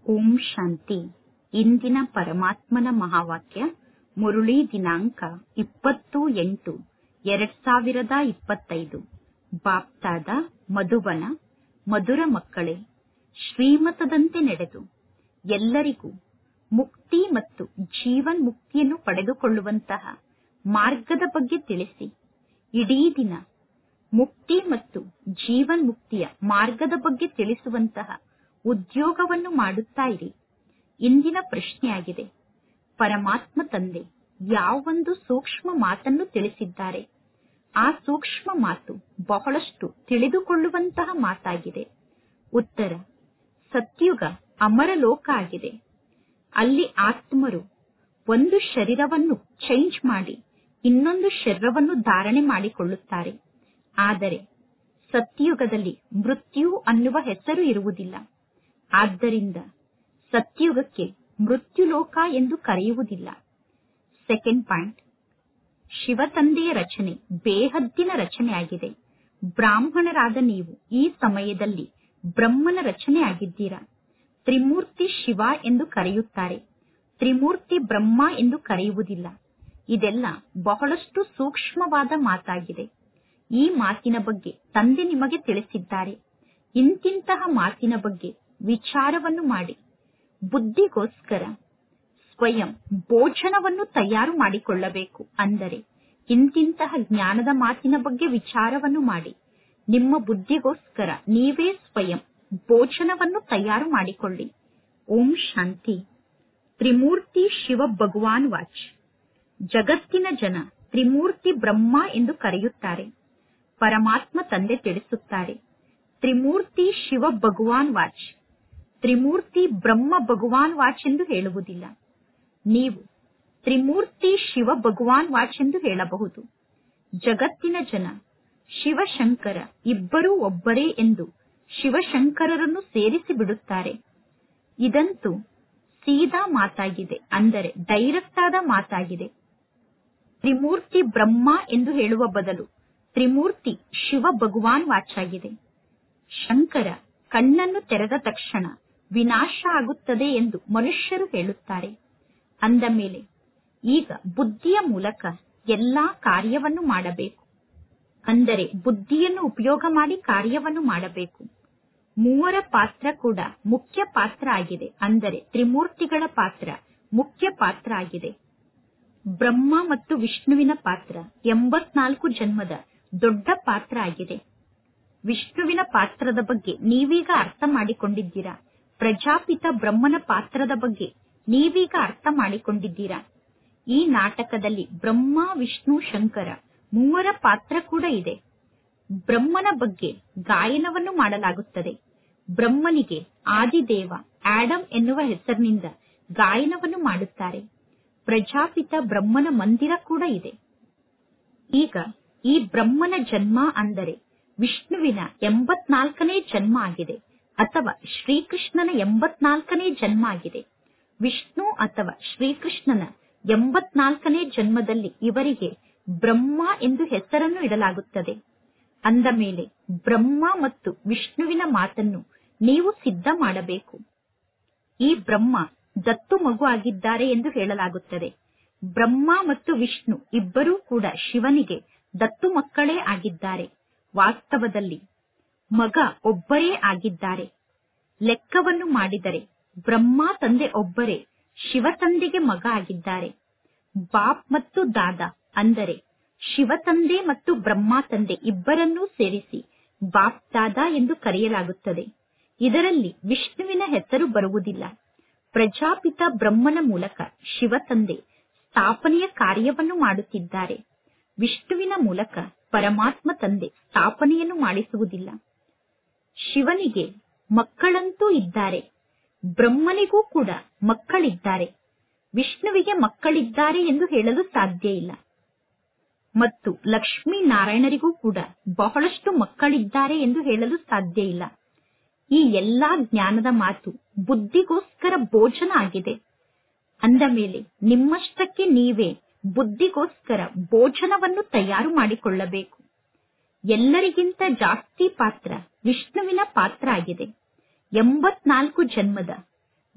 ಓಂ ಶಾಂತಿ ಇಂದಿನ ಪರಮಾತ್ಮನ ಮಹಾವಾಕ್ಯ ಮುರುಳಿ ದಿನಾಂಕ ಇಪ್ಪತ್ತು ಎಂಟು ಎರಡ್ ಸಾವಿರದ ಇಪ್ಪತ್ತೈದು ಬಾಪ್ತಾದ ಮಧುಬನ ಮಧುರ ಮಕ್ಕಳೇ ಶ್ರೀಮತದಂತೆ ನಡೆದು ಎಲ್ಲರಿಗೂ ಮುಕ್ತಿ ಮತ್ತು ಜೀವನ್ ಮುಕ್ತಿಯನ್ನು ಪಡೆದುಕೊಳ್ಳುವಂತಹ ಮಾರ್ಗದ ಬಗ್ಗೆ ತಿಳಿಸಿ ಇಡೀ ದಿನ ಮುಕ್ತಿ ಮತ್ತು ಜೀವನ್ ಮುಕ್ತಿಯ ಮಾರ್ಗದ ಬಗ್ಗೆ ತಿಳಿಸುವಂತಹ ಉದ್ಯೋಗವನ್ನು ಮಾಡುತ್ತಾ ಇರಿ ಇಂದಿನ ಪ್ರಶ್ನೆಯಾಗಿದೆ ಪರಮಾತ್ಮ ತಂದೆ ಯಾವೊಂದು ಸೂಕ್ಷ್ಮ ಮಾತನ್ನು ತಿಳಿಸಿದ್ದಾರೆ ಆ ಸೂಕ್ಷ್ಮ ಮಾತು ಬಹಳಷ್ಟು ತಿಳಿದುಕೊಳ್ಳುವಂತಹ ಮಾತಾಗಿದೆ ಉತ್ತರ ಸತ್ಯುಗ ಅಮರ ಲೋಕ ಆಗಿದೆ ಅಲ್ಲಿ ಆತ್ಮರು ಒಂದು ಶರೀರವನ್ನು ಚೇಂಜ್ ಮಾಡಿ ಇನ್ನೊಂದು ಶರೀರವನ್ನು ಧಾರಣೆ ಮಾಡಿಕೊಳ್ಳುತ್ತಾರೆ ಆದರೆ ಸತ್ಯುಗದಲ್ಲಿ ಮೃತ್ಯು ಅನ್ನುವ ಹೆಸರು ಇರುವುದಿಲ್ಲ ಆದ್ದರಿಂದ ಸತ್ಯುಗಕ್ಕೆ ಮೃತ್ಯುಲೋಕ ಎಂದು ಕರೆಯುವುದಿಲ್ಲ ಸೆಕೆಂಡ್ ಪಾಯಿಂಟ್ ಶಿವತಂದೆಯ ರಚನೆ ಬೇಹದ್ದಿನ ರಚನೆಯಾಗಿದೆ ಬ್ರಾಹ್ಮಣರಾದ ನೀವು ಈ ಸಮಯದಲ್ಲಿ ಬ್ರಹ್ಮನ ರಚನೆ ಆಗಿದ್ದೀರಾ ತ್ರಿಮೂರ್ತಿ ಶಿವ ಎಂದು ಕರೆಯುತ್ತಾರೆ ತ್ರಿಮೂರ್ತಿ ಬ್ರಹ್ಮ ಎಂದು ಕರೆಯುವುದಿಲ್ಲ ಇದೆಲ್ಲ ಬಹಳಷ್ಟು ಸೂಕ್ಷ್ಮವಾದ ಮಾತಾಗಿದೆ ಈ ಮಾತಿನ ಬಗ್ಗೆ ತಂದೆ ನಿಮಗೆ ತಿಳಿಸಿದ್ದಾರೆ ಇಂತಿಂತಹ ಮಾತಿನ ಬಗ್ಗೆ ವಿಚಾರವನ್ನು ಮಾಡಿ ಬುದ್ಧಿಗೋಸ್ಕರ ಸ್ವಯಂ ಭೋಜನವನ್ನು ತಯಾರು ಮಾಡಿಕೊಳ್ಳಬೇಕು ಅಂದರೆ ಇಂತಿಂತಹ ಜ್ಞಾನದ ಮಾತಿನ ಬಗ್ಗೆ ವಿಚಾರವನ್ನು ಮಾಡಿ ನಿಮ್ಮ ಬುದ್ಧಿಗೋಸ್ಕರ ನೀವೇ ಸ್ವಯಂ ಭೋಜನವನ್ನು ತಯಾರು ಮಾಡಿಕೊಳ್ಳಿ ಓಂ ಶಾಂತಿ ತ್ರಿಮೂರ್ತಿ ಶಿವ ಭಗವಾನ್ ವಾಚ್ ಜಗತ್ತಿನ ಜನ ತ್ರಿಮೂರ್ತಿ ಬ್ರಹ್ಮ ಎಂದು ಕರೆಯುತ್ತಾರೆ ಪರಮಾತ್ಮ ತಂದೆ ತಿಳಿಸುತ್ತಾರೆ ತ್ರಿಮೂರ್ತಿ ಶಿವ ಭಗವಾನ್ ವಾಚ್ ತ್ರಿಮೂರ್ತಿ ಬ್ರಹ್ಮ ಭಗವಾನ್ ವಾಚ್ ಎಂದು ಹೇಳುವುದಿಲ್ಲ ನೀವು ತ್ರಿಮೂರ್ತಿ ಶಿವ ಭಗವಾನ್ ವಾಚ್ ಎಂದು ಹೇಳಬಹುದು ಜಗತ್ತಿನ ಜನ ಶಿವಶಂಕರ ಇಬ್ಬರೂ ಒಬ್ಬರೇ ಎಂದು ಶಿವಶಂಕರರನ್ನು ಸೇರಿಸಿ ಬಿಡುತ್ತಾರೆ ಇದಂತೂ ಸೀದಾ ಮಾತಾಗಿದೆ ಅಂದರೆ ಡೈರೆಕ್ಟ್ ಆದ ಮಾತಾಗಿದೆ ತ್ರಿಮೂರ್ತಿ ಬ್ರಹ್ಮ ಎಂದು ಹೇಳುವ ಬದಲು ತ್ರಿಮೂರ್ತಿ ಶಿವ ಭಗವಾನ್ ವಾಚಾಗಿದೆ ಶಂಕರ ಕಣ್ಣನ್ನು ತೆರೆದ ತಕ್ಷಣ ವಿನಾಶ ಆಗುತ್ತದೆ ಎಂದು ಮನುಷ್ಯರು ಹೇಳುತ್ತಾರೆ ಅಂದ ಮೇಲೆ ಈಗ ಬುದ್ಧಿಯ ಮೂಲಕ ಎಲ್ಲಾ ಕಾರ್ಯವನ್ನು ಮಾಡಬೇಕು ಅಂದರೆ ಬುದ್ಧಿಯನ್ನು ಉಪಯೋಗ ಮಾಡಿ ಕಾರ್ಯವನ್ನು ಮಾಡಬೇಕು ಮೂವರ ಪಾತ್ರ ಕೂಡ ಮುಖ್ಯ ಪಾತ್ರ ಆಗಿದೆ ಅಂದರೆ ತ್ರಿಮೂರ್ತಿಗಳ ಪಾತ್ರ ಮುಖ್ಯ ಪಾತ್ರ ಆಗಿದೆ ಬ್ರಹ್ಮ ಮತ್ತು ವಿಷ್ಣುವಿನ ಪಾತ್ರ ಎಂಬತ್ನಾಲ್ಕು ಜನ್ಮದ ದೊಡ್ಡ ಪಾತ್ರ ಆಗಿದೆ ವಿಷ್ಣುವಿನ ಪಾತ್ರದ ಬಗ್ಗೆ ನೀವೀಗ ಅರ್ಥ ಮಾಡಿಕೊಂಡಿದ್ದೀರಾ ಪ್ರಜಾಪಿತ ಬ್ರಹ್ಮನ ಪಾತ್ರದ ಬಗ್ಗೆ ನೀವೀಗ ಅರ್ಥ ಮಾಡಿಕೊಂಡಿದ್ದೀರಾ ಈ ನಾಟಕದಲ್ಲಿ ಬ್ರಹ್ಮ ವಿಷ್ಣು ಶಂಕರ ಮೂವರ ಪಾತ್ರ ಕೂಡ ಇದೆ ಬ್ರಹ್ಮನ ಬಗ್ಗೆ ಗಾಯನವನ್ನು ಮಾಡಲಾಗುತ್ತದೆ ಬ್ರಹ್ಮನಿಗೆ ಆದಿದೇವ ಆಡಮ್ ಎನ್ನುವ ಹೆಸರಿನಿಂದ ಗಾಯನವನ್ನು ಮಾಡುತ್ತಾರೆ ಪ್ರಜಾಪಿತ ಬ್ರಹ್ಮನ ಮಂದಿರ ಕೂಡ ಇದೆ ಈಗ ಈ ಬ್ರಹ್ಮನ ಜನ್ಮ ಅಂದರೆ ವಿಷ್ಣುವಿನ ಎಂಬತ್ನಾಲ್ಕನೇ ಜನ್ಮ ಆಗಿದೆ ಅಥವಾ ಶ್ರೀಕೃಷ್ಣನ ಎಂಬತ್ನಾಲ್ಕನೇ ಜನ್ಮ ಆಗಿದೆ ವಿಷ್ಣು ಅಥವಾ ಶ್ರೀಕೃಷ್ಣನ ಎಂಬತ್ನಾಲ್ಕನೇ ಜನ್ಮದಲ್ಲಿ ಇವರಿಗೆ ಬ್ರಹ್ಮ ಎಂದು ಹೆಸರನ್ನು ಇಡಲಾಗುತ್ತದೆ ಅಂದ ಮೇಲೆ ಬ್ರಹ್ಮ ಮತ್ತು ವಿಷ್ಣುವಿನ ಮಾತನ್ನು ನೀವು ಸಿದ್ಧ ಮಾಡಬೇಕು ಈ ಬ್ರಹ್ಮ ದತ್ತು ಮಗು ಆಗಿದ್ದಾರೆ ಎಂದು ಹೇಳಲಾಗುತ್ತದೆ ಬ್ರಹ್ಮ ಮತ್ತು ವಿಷ್ಣು ಇಬ್ಬರೂ ಕೂಡ ಶಿವನಿಗೆ ದತ್ತು ಮಕ್ಕಳೇ ಆಗಿದ್ದಾರೆ ವಾಸ್ತವದಲ್ಲಿ ಮಗ ಒಬ್ಬರೇ ಆಗಿದ್ದಾರೆ ಲೆಕ್ಕವನ್ನು ಮಾಡಿದರೆ ಬ್ರಹ್ಮ ತಂದೆ ಒಬ್ಬರೇ ಶಿವ ತಂದೆಗೆ ಮಗ ಆಗಿದ್ದಾರೆ ಬಾಪ್ ಮತ್ತು ದಾದಾ ಅಂದರೆ ಶಿವ ತಂದೆ ಮತ್ತು ಬ್ರಹ್ಮ ತಂದೆ ಇಬ್ಬರನ್ನೂ ಸೇರಿಸಿ ಬಾಪ್ ದಾದಾ ಎಂದು ಕರೆಯಲಾಗುತ್ತದೆ ಇದರಲ್ಲಿ ವಿಷ್ಣುವಿನ ಹೆಸರು ಬರುವುದಿಲ್ಲ ಪ್ರಜಾಪಿತ ಬ್ರಹ್ಮನ ಮೂಲಕ ಶಿವ ತಂದೆ ಸ್ಥಾಪನೆಯ ಕಾರ್ಯವನ್ನು ಮಾಡುತ್ತಿದ್ದಾರೆ ವಿಷ್ಣುವಿನ ಮೂಲಕ ಪರಮಾತ್ಮ ತಂದೆ ಸ್ಥಾಪನೆಯನ್ನು ಮಾಡಿಸುವುದಿಲ್ಲ ಶಿವನಿಗೆ ಮಕ್ಕಳಂತೂ ಇದ್ದಾರೆ ಬ್ರಹ್ಮನಿಗೂ ಕೂಡ ಮಕ್ಕಳಿದ್ದಾರೆ ವಿಷ್ಣುವಿಗೆ ಮಕ್ಕಳಿದ್ದಾರೆ ಎಂದು ಹೇಳಲು ಸಾಧ್ಯ ಇಲ್ಲ ಮತ್ತು ಲಕ್ಷ್ಮೀ ನಾರಾಯಣರಿಗೂ ಕೂಡ ಬಹಳಷ್ಟು ಮಕ್ಕಳಿದ್ದಾರೆ ಎಂದು ಹೇಳಲು ಸಾಧ್ಯ ಇಲ್ಲ ಈ ಎಲ್ಲಾ ಜ್ಞಾನದ ಮಾತು ಬುದ್ಧಿಗೋಸ್ಕರ ಭೋಜನ ಆಗಿದೆ ಅಂದ ಮೇಲೆ ನಿಮ್ಮಷ್ಟಕ್ಕೆ ನೀವೇ ಬುದ್ಧಿಗೋಸ್ಕರ ಭೋಜನವನ್ನು ತಯಾರು ಮಾಡಿಕೊಳ್ಳಬೇಕು ಎಲ್ಲರಿಗಿಂತ ಜಾಸ್ತಿ ಪಾತ್ರ ವಿಷ್ಣುವಿನ ಪಾತ್ರ ಆಗಿದೆ ಎಂಬತ್ನಾಲ್ಕು ಜನ್ಮದ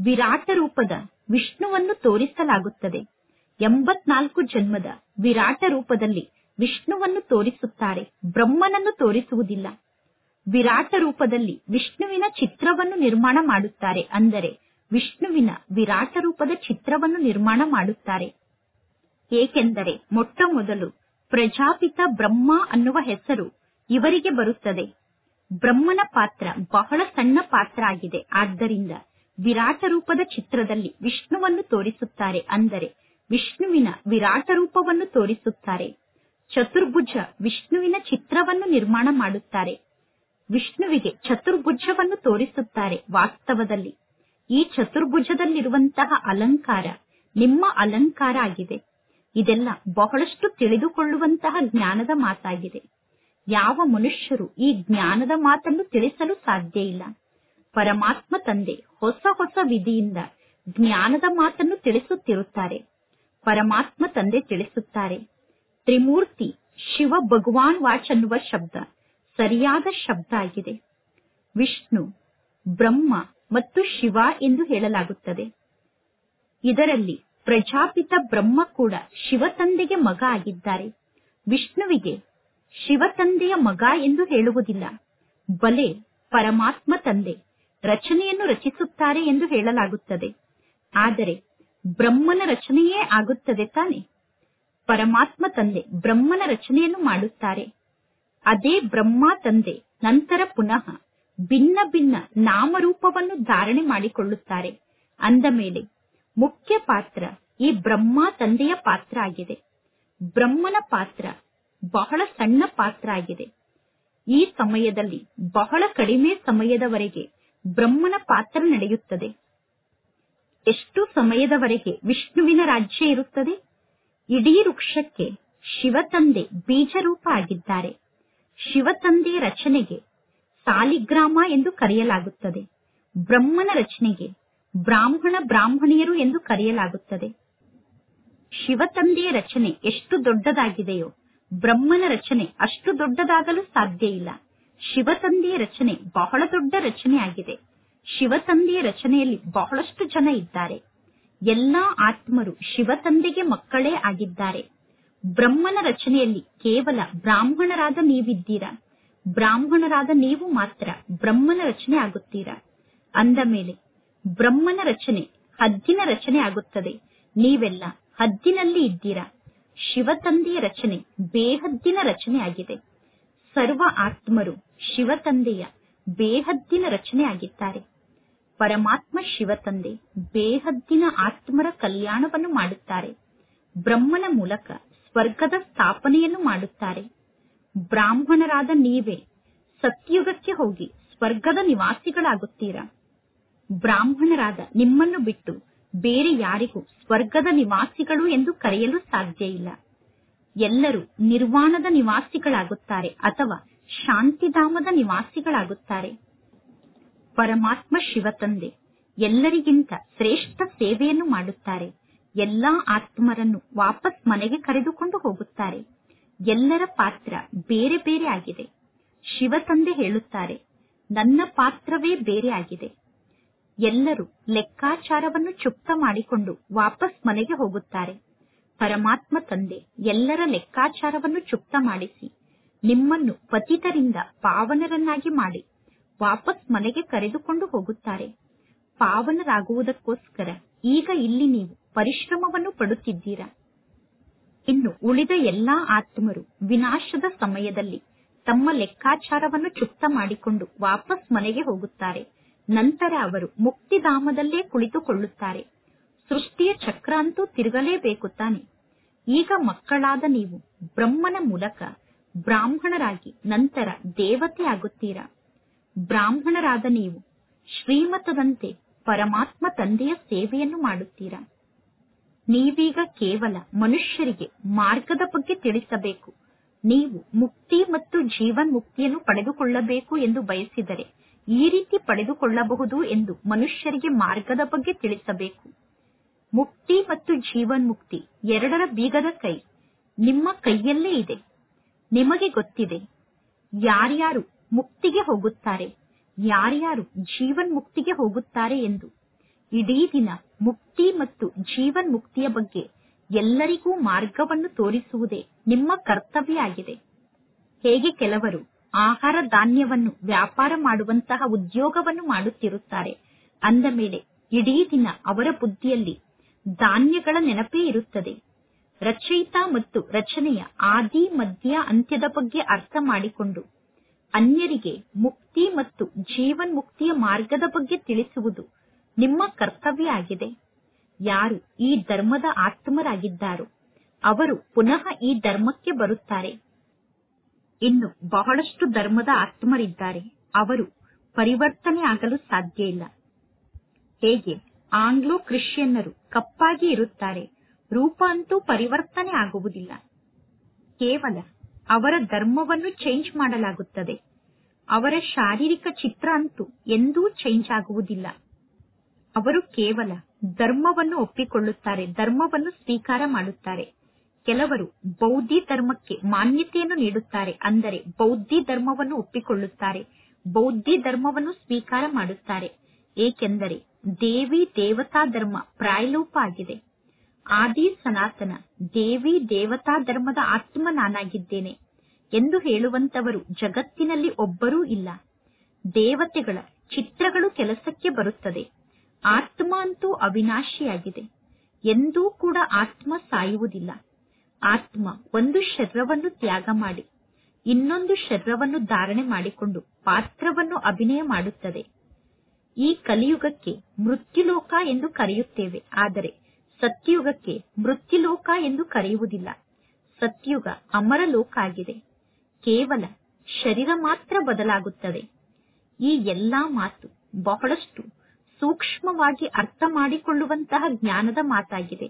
ವಿರಾಟ ರೂಪದ ವಿಷ್ಣುವನ್ನು ತೋರಿಸಲಾಗುತ್ತದೆ ಎಂಬತ್ನಾಲ್ಕು ಜನ್ಮದ ವಿರಾಟ ರೂಪದಲ್ಲಿ ವಿಷ್ಣುವನ್ನು ತೋರಿಸುತ್ತಾರೆ ಬ್ರಹ್ಮನನ್ನು ತೋರಿಸುವುದಿಲ್ಲ ವಿರಾಟ ರೂಪದಲ್ಲಿ ವಿಷ್ಣುವಿನ ಚಿತ್ರವನ್ನು ನಿರ್ಮಾಣ ಮಾಡುತ್ತಾರೆ ಅಂದರೆ ವಿಷ್ಣುವಿನ ವಿರಾಟ ರೂಪದ ಚಿತ್ರವನ್ನು ನಿರ್ಮಾಣ ಮಾಡುತ್ತಾರೆ ಏಕೆಂದರೆ ಮೊಟ್ಟ ಮೊದಲು ಪ್ರಜಾಪಿತ ಬ್ರಹ್ಮ ಅನ್ನುವ ಹೆಸರು ಇವರಿಗೆ ಬರುತ್ತದೆ ಬ್ರಹ್ಮನ ಪಾತ್ರ ಬಹಳ ಸಣ್ಣ ಪಾತ್ರ ಆಗಿದೆ ಆದ್ದರಿಂದ ವಿರಾಟ ರೂಪದ ಚಿತ್ರದಲ್ಲಿ ವಿಷ್ಣುವನ್ನು ತೋರಿಸುತ್ತಾರೆ ಅಂದರೆ ವಿಷ್ಣುವಿನ ವಿರಾಟ ರೂಪವನ್ನು ತೋರಿಸುತ್ತಾರೆ ಚತುರ್ಭುಜ ವಿಷ್ಣುವಿನ ಚಿತ್ರವನ್ನು ನಿರ್ಮಾಣ ಮಾಡುತ್ತಾರೆ ವಿಷ್ಣುವಿಗೆ ಚತುರ್ಭುಜವನ್ನು ತೋರಿಸುತ್ತಾರೆ ವಾಸ್ತವದಲ್ಲಿ ಈ ಚತುರ್ಭುಜದಲ್ಲಿರುವಂತಹ ಅಲಂಕಾರ ನಿಮ್ಮ ಅಲಂಕಾರ ಆಗಿದೆ ಇದೆಲ್ಲ ಬಹಳಷ್ಟು ತಿಳಿದುಕೊಳ್ಳುವಂತಹ ಜ್ಞಾನದ ಮಾತಾಗಿದೆ ಯಾವ ಮನುಷ್ಯರು ಈ ಜ್ಞಾನದ ಮಾತನ್ನು ತಿಳಿಸಲು ಸಾಧ್ಯ ಇಲ್ಲ ಪರಮಾತ್ಮ ತಂದೆ ಹೊಸ ಹೊಸ ವಿಧಿಯಿಂದ ಜ್ಞಾನದ ಮಾತನ್ನು ತಿಳಿಸುತ್ತಿರುತ್ತಾರೆ ಪರಮಾತ್ಮ ತಂದೆ ತಿಳಿಸುತ್ತಾರೆ ತ್ರಿಮೂರ್ತಿ ಶಿವ ಭಗವಾನ್ ವಾಚ್ ಅನ್ನುವ ಶಬ್ದ ಸರಿಯಾದ ಶಬ್ದ ಆಗಿದೆ ವಿಷ್ಣು ಬ್ರಹ್ಮ ಮತ್ತು ಶಿವ ಎಂದು ಹೇಳಲಾಗುತ್ತದೆ ಇದರಲ್ಲಿ ಪ್ರಜಾಪಿತ ಬ್ರಹ್ಮ ಕೂಡ ಶಿವ ತಂದೆಗೆ ಮಗ ಆಗಿದ್ದಾರೆ ವಿಷ್ಣುವಿಗೆ ಶಿವ ತಂದೆಯ ಮಗ ಎಂದು ಹೇಳುವುದಿಲ್ಲ ಬಲೆ ಪರಮಾತ್ಮ ತಂದೆ ರಚನೆಯನ್ನು ರಚಿಸುತ್ತಾರೆ ಎಂದು ಹೇಳಲಾಗುತ್ತದೆ ಆದರೆ ಬ್ರಹ್ಮನ ರಚನೆಯೇ ಆಗುತ್ತದೆ ತಾನೆ ಪರಮಾತ್ಮ ತಂದೆ ಬ್ರಹ್ಮನ ರಚನೆಯನ್ನು ಮಾಡುತ್ತಾರೆ ಅದೇ ಬ್ರಹ್ಮ ತಂದೆ ನಂತರ ಪುನಃ ಭಿನ್ನ ಭಿನ್ನ ನಾಮರೂಪವನ್ನು ಧಾರಣೆ ಮಾಡಿಕೊಳ್ಳುತ್ತಾರೆ ಅಂದ ಮೇಲೆ ಮುಖ್ಯ ಪಾತ್ರ ಈ ಬ್ರಹ್ಮ ತಂದೆಯ ಪಾತ್ರ ಆಗಿದೆ ಬ್ರಹ್ಮನ ಪಾತ್ರ ಬಹಳ ಸಣ್ಣ ಪಾತ್ರ ಆಗಿದೆ ಈ ಸಮಯದಲ್ಲಿ ಬಹಳ ಕಡಿಮೆ ಸಮಯದವರೆಗೆ ಬ್ರಹ್ಮನ ಪಾತ್ರ ನಡೆಯುತ್ತದೆ ಎಷ್ಟು ಸಮಯದವರೆಗೆ ವಿಷ್ಣುವಿನ ರಾಜ್ಯ ಇರುತ್ತದೆ ಇಡೀ ವೃಕ್ಷಕ್ಕೆ ಶಿವತಂದೆ ಬೀಜರೂಪ ಆಗಿದ್ದಾರೆ ಶಿವತಂದೆಯ ರಚನೆಗೆ ಸಾಲಿಗ್ರಾಮ ಎಂದು ಕರೆಯಲಾಗುತ್ತದೆ ಬ್ರಹ್ಮನ ರಚನೆಗೆ ಬ್ರಾಹ್ಮಣ ಬ್ರಾಹ್ಮಣಿಯರು ಎಂದು ಕರೆಯಲಾಗುತ್ತದೆ ಶಿವತಂದೆಯ ರಚನೆ ಎಷ್ಟು ದೊಡ್ಡದಾಗಿದೆಯೋ ಬ್ರಹ್ಮನ ರಚನೆ ಅಷ್ಟು ದೊಡ್ಡದಾಗಲು ಸಾಧ್ಯ ಇಲ್ಲ ಶಿವತಂದೆಯ ರಚನೆ ಬಹಳ ದೊಡ್ಡ ರಚನೆ ಆಗಿದೆ ಶಿವತಂದೆಯ ರಚನೆಯಲ್ಲಿ ಬಹಳಷ್ಟು ಜನ ಇದ್ದಾರೆ ಎಲ್ಲಾ ಆತ್ಮರು ಶಿವತಂದೆಗೆ ಮಕ್ಕಳೇ ಆಗಿದ್ದಾರೆ ಬ್ರಹ್ಮನ ರಚನೆಯಲ್ಲಿ ಕೇವಲ ಬ್ರಾಹ್ಮಣರಾದ ನೀವಿದ್ದೀರಾ ಬ್ರಾಹ್ಮಣರಾದ ನೀವು ಮಾತ್ರ ಬ್ರಹ್ಮನ ರಚನೆ ಆಗುತ್ತೀರಾ ಅಂದ ಮೇಲೆ ಬ್ರಹ್ಮನ ರಚನೆ ಹದ್ದಿನ ರಚನೆ ಆಗುತ್ತದೆ ನೀವೆಲ್ಲ ಹದ್ದಿನಲ್ಲಿ ಇದ್ದೀರಾ ಶಿವತಂದೆಯ ರಚನೆ ಬೇಹದ್ದಿನ ರಚನೆ ಆಗಿದೆ ಸರ್ವ ಆತ್ಮರು ಶಿವತಂದೆಯ ಬೇಹದ್ದಿನ ರಚನೆ ಆಗಿದ್ದಾರೆ ಪರಮಾತ್ಮ ಶಿವತಂದೆ ಬೇಹದ್ದಿನ ಆತ್ಮರ ಕಲ್ಯಾಣವನ್ನು ಮಾಡುತ್ತಾರೆ ಬ್ರಹ್ಮನ ಮೂಲಕ ಸ್ವರ್ಗದ ಸ್ಥಾಪನೆಯನ್ನು ಮಾಡುತ್ತಾರೆ ಬ್ರಾಹ್ಮಣರಾದ ನೀವೇ ಸತ್ಯುಗಕ್ಕೆ ಹೋಗಿ ಸ್ವರ್ಗದ ನಿವಾಸಿಗಳಾಗುತ್ತೀರಾ ಬ್ರಾಹ್ಮಣರಾದ ನಿಮ್ಮನ್ನು ಬಿಟ್ಟು ಬೇರೆ ಯಾರಿಗೂ ಸ್ವರ್ಗದ ನಿವಾಸಿಗಳು ಎಂದು ಕರೆಯಲು ಸಾಧ್ಯ ಇಲ್ಲ ಎಲ್ಲರೂ ನಿರ್ವಾಣದ ನಿವಾಸಿಗಳಾಗುತ್ತಾರೆ ಅಥವಾ ಶಾಂತಿಧಾಮದ ನಿವಾಸಿಗಳಾಗುತ್ತಾರೆ ಪರಮಾತ್ಮ ಶಿವತಂದೆ ಎಲ್ಲರಿಗಿಂತ ಶ್ರೇಷ್ಠ ಸೇವೆಯನ್ನು ಮಾಡುತ್ತಾರೆ ಎಲ್ಲಾ ಆತ್ಮರನ್ನು ವಾಪಸ್ ಮನೆಗೆ ಕರೆದುಕೊಂಡು ಹೋಗುತ್ತಾರೆ ಎಲ್ಲರ ಪಾತ್ರ ಬೇರೆ ಬೇರೆ ಆಗಿದೆ ಶಿವತಂದೆ ಹೇಳುತ್ತಾರೆ ನನ್ನ ಪಾತ್ರವೇ ಬೇರೆ ಆಗಿದೆ ಎಲ್ಲರೂ ಲೆಕ್ಕಾಚಾರವನ್ನು ಚುಕ್ತ ಮಾಡಿಕೊಂಡು ವಾಪಸ್ ಮನೆಗೆ ಹೋಗುತ್ತಾರೆ ಪರಮಾತ್ಮ ತಂದೆ ಎಲ್ಲರ ಲೆಕ್ಕಾಚಾರವನ್ನು ಚುಕ್ತ ಮಾಡಿಸಿ ನಿಮ್ಮನ್ನು ಪತಿತರಿಂದ ಪಾವನರನ್ನಾಗಿ ಮಾಡಿ ವಾಪಸ್ ಮನೆಗೆ ಕರೆದುಕೊಂಡು ಹೋಗುತ್ತಾರೆ ಪಾವನರಾಗುವುದಕ್ಕೋಸ್ಕರ ಈಗ ಇಲ್ಲಿ ನೀವು ಪರಿಶ್ರಮವನ್ನು ಪಡುತ್ತಿದ್ದೀರಾ ಇನ್ನು ಉಳಿದ ಎಲ್ಲಾ ಆತ್ಮರು ವಿನಾಶದ ಸಮಯದಲ್ಲಿ ತಮ್ಮ ಲೆಕ್ಕಾಚಾರವನ್ನು ಚುಕ್ತ ಮಾಡಿಕೊಂಡು ವಾಪಸ್ ಮನೆಗೆ ಹೋಗುತ್ತಾರೆ ನಂತರ ಅವರು ಮುಕ್ತಿಧಾಮದಲ್ಲೇ ಕುಳಿತುಕೊಳ್ಳುತ್ತಾರೆ ಸೃಷ್ಟಿಯ ಚಕ್ರ ಅಂತೂ ತಿರುಗಲೇಬೇಕು ತಾನೆ ಈಗ ಮಕ್ಕಳಾದ ನೀವು ಬ್ರಹ್ಮನ ಮೂಲಕ ಬ್ರಾಹ್ಮಣರಾಗಿ ನಂತರ ದೇವತೆ ಆಗುತ್ತೀರಾ ಬ್ರಾಹ್ಮಣರಾದ ನೀವು ಶ್ರೀಮತದಂತೆ ಪರಮಾತ್ಮ ತಂದೆಯ ಸೇವೆಯನ್ನು ಮಾಡುತ್ತೀರಾ ನೀವೀಗ ಕೇವಲ ಮನುಷ್ಯರಿಗೆ ಮಾರ್ಗದ ಬಗ್ಗೆ ತಿಳಿಸಬೇಕು ನೀವು ಮುಕ್ತಿ ಮತ್ತು ಜೀವನ್ ಮುಕ್ತಿಯನ್ನು ಪಡೆದುಕೊಳ್ಳಬೇಕು ಎಂದು ಬಯಸಿದರೆ ಈ ರೀತಿ ಪಡೆದುಕೊಳ್ಳಬಹುದು ಎಂದು ಮನುಷ್ಯರಿಗೆ ಮಾರ್ಗದ ಬಗ್ಗೆ ತಿಳಿಸಬೇಕು ಮುಕ್ತಿ ಮತ್ತು ಜೀವನ್ ಮುಕ್ತಿ ಎರಡರ ಬೀಗದ ಕೈ ನಿಮ್ಮ ಕೈಯಲ್ಲೇ ಇದೆ ನಿಮಗೆ ಗೊತ್ತಿದೆ ಯಾರ್ಯಾರು ಮುಕ್ತಿಗೆ ಹೋಗುತ್ತಾರೆ ಯಾರ್ಯಾರು ಜೀವನ್ ಮುಕ್ತಿಗೆ ಹೋಗುತ್ತಾರೆ ಎಂದು ಇಡೀ ದಿನ ಮುಕ್ತಿ ಮತ್ತು ಜೀವನ್ ಮುಕ್ತಿಯ ಬಗ್ಗೆ ಎಲ್ಲರಿಗೂ ಮಾರ್ಗವನ್ನು ತೋರಿಸುವುದೇ ನಿಮ್ಮ ಕರ್ತವ್ಯ ಆಗಿದೆ ಹೇಗೆ ಕೆಲವರು ಆಹಾರ ಧಾನ್ಯವನ್ನು ವ್ಯಾಪಾರ ಮಾಡುವಂತಹ ಉದ್ಯೋಗವನ್ನು ಮಾಡುತ್ತಿರುತ್ತಾರೆ ಅಂದ ಮೇಲೆ ಇಡೀ ದಿನ ಅವರ ಬುದ್ಧಿಯಲ್ಲಿ ಧಾನ್ಯಗಳ ನೆನಪೇ ಇರುತ್ತದೆ ರಚಯಿತ ಮತ್ತು ರಚನೆಯ ಆದಿ ಮಧ್ಯ ಅಂತ್ಯದ ಬಗ್ಗೆ ಅರ್ಥ ಮಾಡಿಕೊಂಡು ಅನ್ಯರಿಗೆ ಮುಕ್ತಿ ಮತ್ತು ಜೀವನ್ ಮುಕ್ತಿಯ ಮಾರ್ಗದ ಬಗ್ಗೆ ತಿಳಿಸುವುದು ನಿಮ್ಮ ಕರ್ತವ್ಯ ಆಗಿದೆ ಯಾರು ಈ ಧರ್ಮದ ಆತ್ಮರಾಗಿದ್ದಾರೋ ಅವರು ಪುನಃ ಈ ಧರ್ಮಕ್ಕೆ ಬರುತ್ತಾರೆ ಇನ್ನು ಬಹಳಷ್ಟು ಧರ್ಮದ ಆತ್ಮರಿದ್ದಾರೆ ಅವರು ಪರಿವರ್ತನೆ ಆಗಲು ಸಾಧ್ಯ ಇಲ್ಲ ಹೇಗೆ ಆಂಗ್ಲೋ ಕ್ರಿಶ್ಚಿಯನ್ನರು ಕಪ್ಪಾಗಿ ಇರುತ್ತಾರೆ ರೂಪ ಅಂತೂ ಪರಿವರ್ತನೆ ಆಗುವುದಿಲ್ಲ ಕೇವಲ ಅವರ ಧರ್ಮವನ್ನು ಚೇಂಜ್ ಮಾಡಲಾಗುತ್ತದೆ ಅವರ ಶಾರೀರಿಕ ಚಿತ್ರ ಅಂತೂ ಎಂದೂ ಚೇಂಜ್ ಆಗುವುದಿಲ್ಲ ಅವರು ಕೇವಲ ಧರ್ಮವನ್ನು ಒಪ್ಪಿಕೊಳ್ಳುತ್ತಾರೆ ಧರ್ಮವನ್ನು ಸ್ವೀಕಾರ ಮಾಡುತ್ತಾರೆ ಕೆಲವರು ಬೌದ್ಧಿ ಧರ್ಮಕ್ಕೆ ಮಾನ್ಯತೆಯನ್ನು ನೀಡುತ್ತಾರೆ ಅಂದರೆ ಬೌದ್ಧಿ ಧರ್ಮವನ್ನು ಒಪ್ಪಿಕೊಳ್ಳುತ್ತಾರೆ ಬೌದ್ಧಿ ಧರ್ಮವನ್ನು ಸ್ವೀಕಾರ ಮಾಡುತ್ತಾರೆ ಏಕೆಂದರೆ ದೇವಿ ದೇವತಾ ಧರ್ಮ ಪ್ರಾಯಲೋಪ ಆಗಿದೆ ಆದಿ ಸನಾತನ ದೇವಿ ದೇವತಾ ಧರ್ಮದ ಆತ್ಮ ನಾನಾಗಿದ್ದೇನೆ ಎಂದು ಹೇಳುವಂತವರು ಜಗತ್ತಿನಲ್ಲಿ ಒಬ್ಬರೂ ಇಲ್ಲ ದೇವತೆಗಳ ಚಿತ್ರಗಳು ಕೆಲಸಕ್ಕೆ ಬರುತ್ತದೆ ಆತ್ಮ ಅಂತೂ ಅವಿನಾಶಿಯಾಗಿದೆ ಎಂದೂ ಕೂಡ ಆತ್ಮ ಸಾಯುವುದಿಲ್ಲ ಆತ್ಮ ಒಂದು ಶರೀರವನ್ನು ತ್ಯಾಗ ಮಾಡಿ ಇನ್ನೊಂದು ಶರೀರವನ್ನು ಧಾರಣೆ ಮಾಡಿಕೊಂಡು ಪಾತ್ರವನ್ನು ಅಭಿನಯ ಮಾಡುತ್ತದೆ ಈ ಕಲಿಯುಗಕ್ಕೆ ಮೃತ್ಯುಲೋಕ ಎಂದು ಕರೆಯುತ್ತೇವೆ ಆದರೆ ಸತ್ಯುಗಕ್ಕೆ ಮೃತ್ಯುಲೋಕ ಎಂದು ಕರೆಯುವುದಿಲ್ಲ ಸತ್ಯುಗ ಅಮರ ಲೋಕ ಆಗಿದೆ ಕೇವಲ ಶರೀರ ಮಾತ್ರ ಬದಲಾಗುತ್ತದೆ ಈ ಎಲ್ಲಾ ಮಾತು ಬಹಳಷ್ಟು ಸೂಕ್ಷ್ಮವಾಗಿ ಅರ್ಥ ಮಾಡಿಕೊಳ್ಳುವಂತಹ ಜ್ಞಾನದ ಮಾತಾಗಿದೆ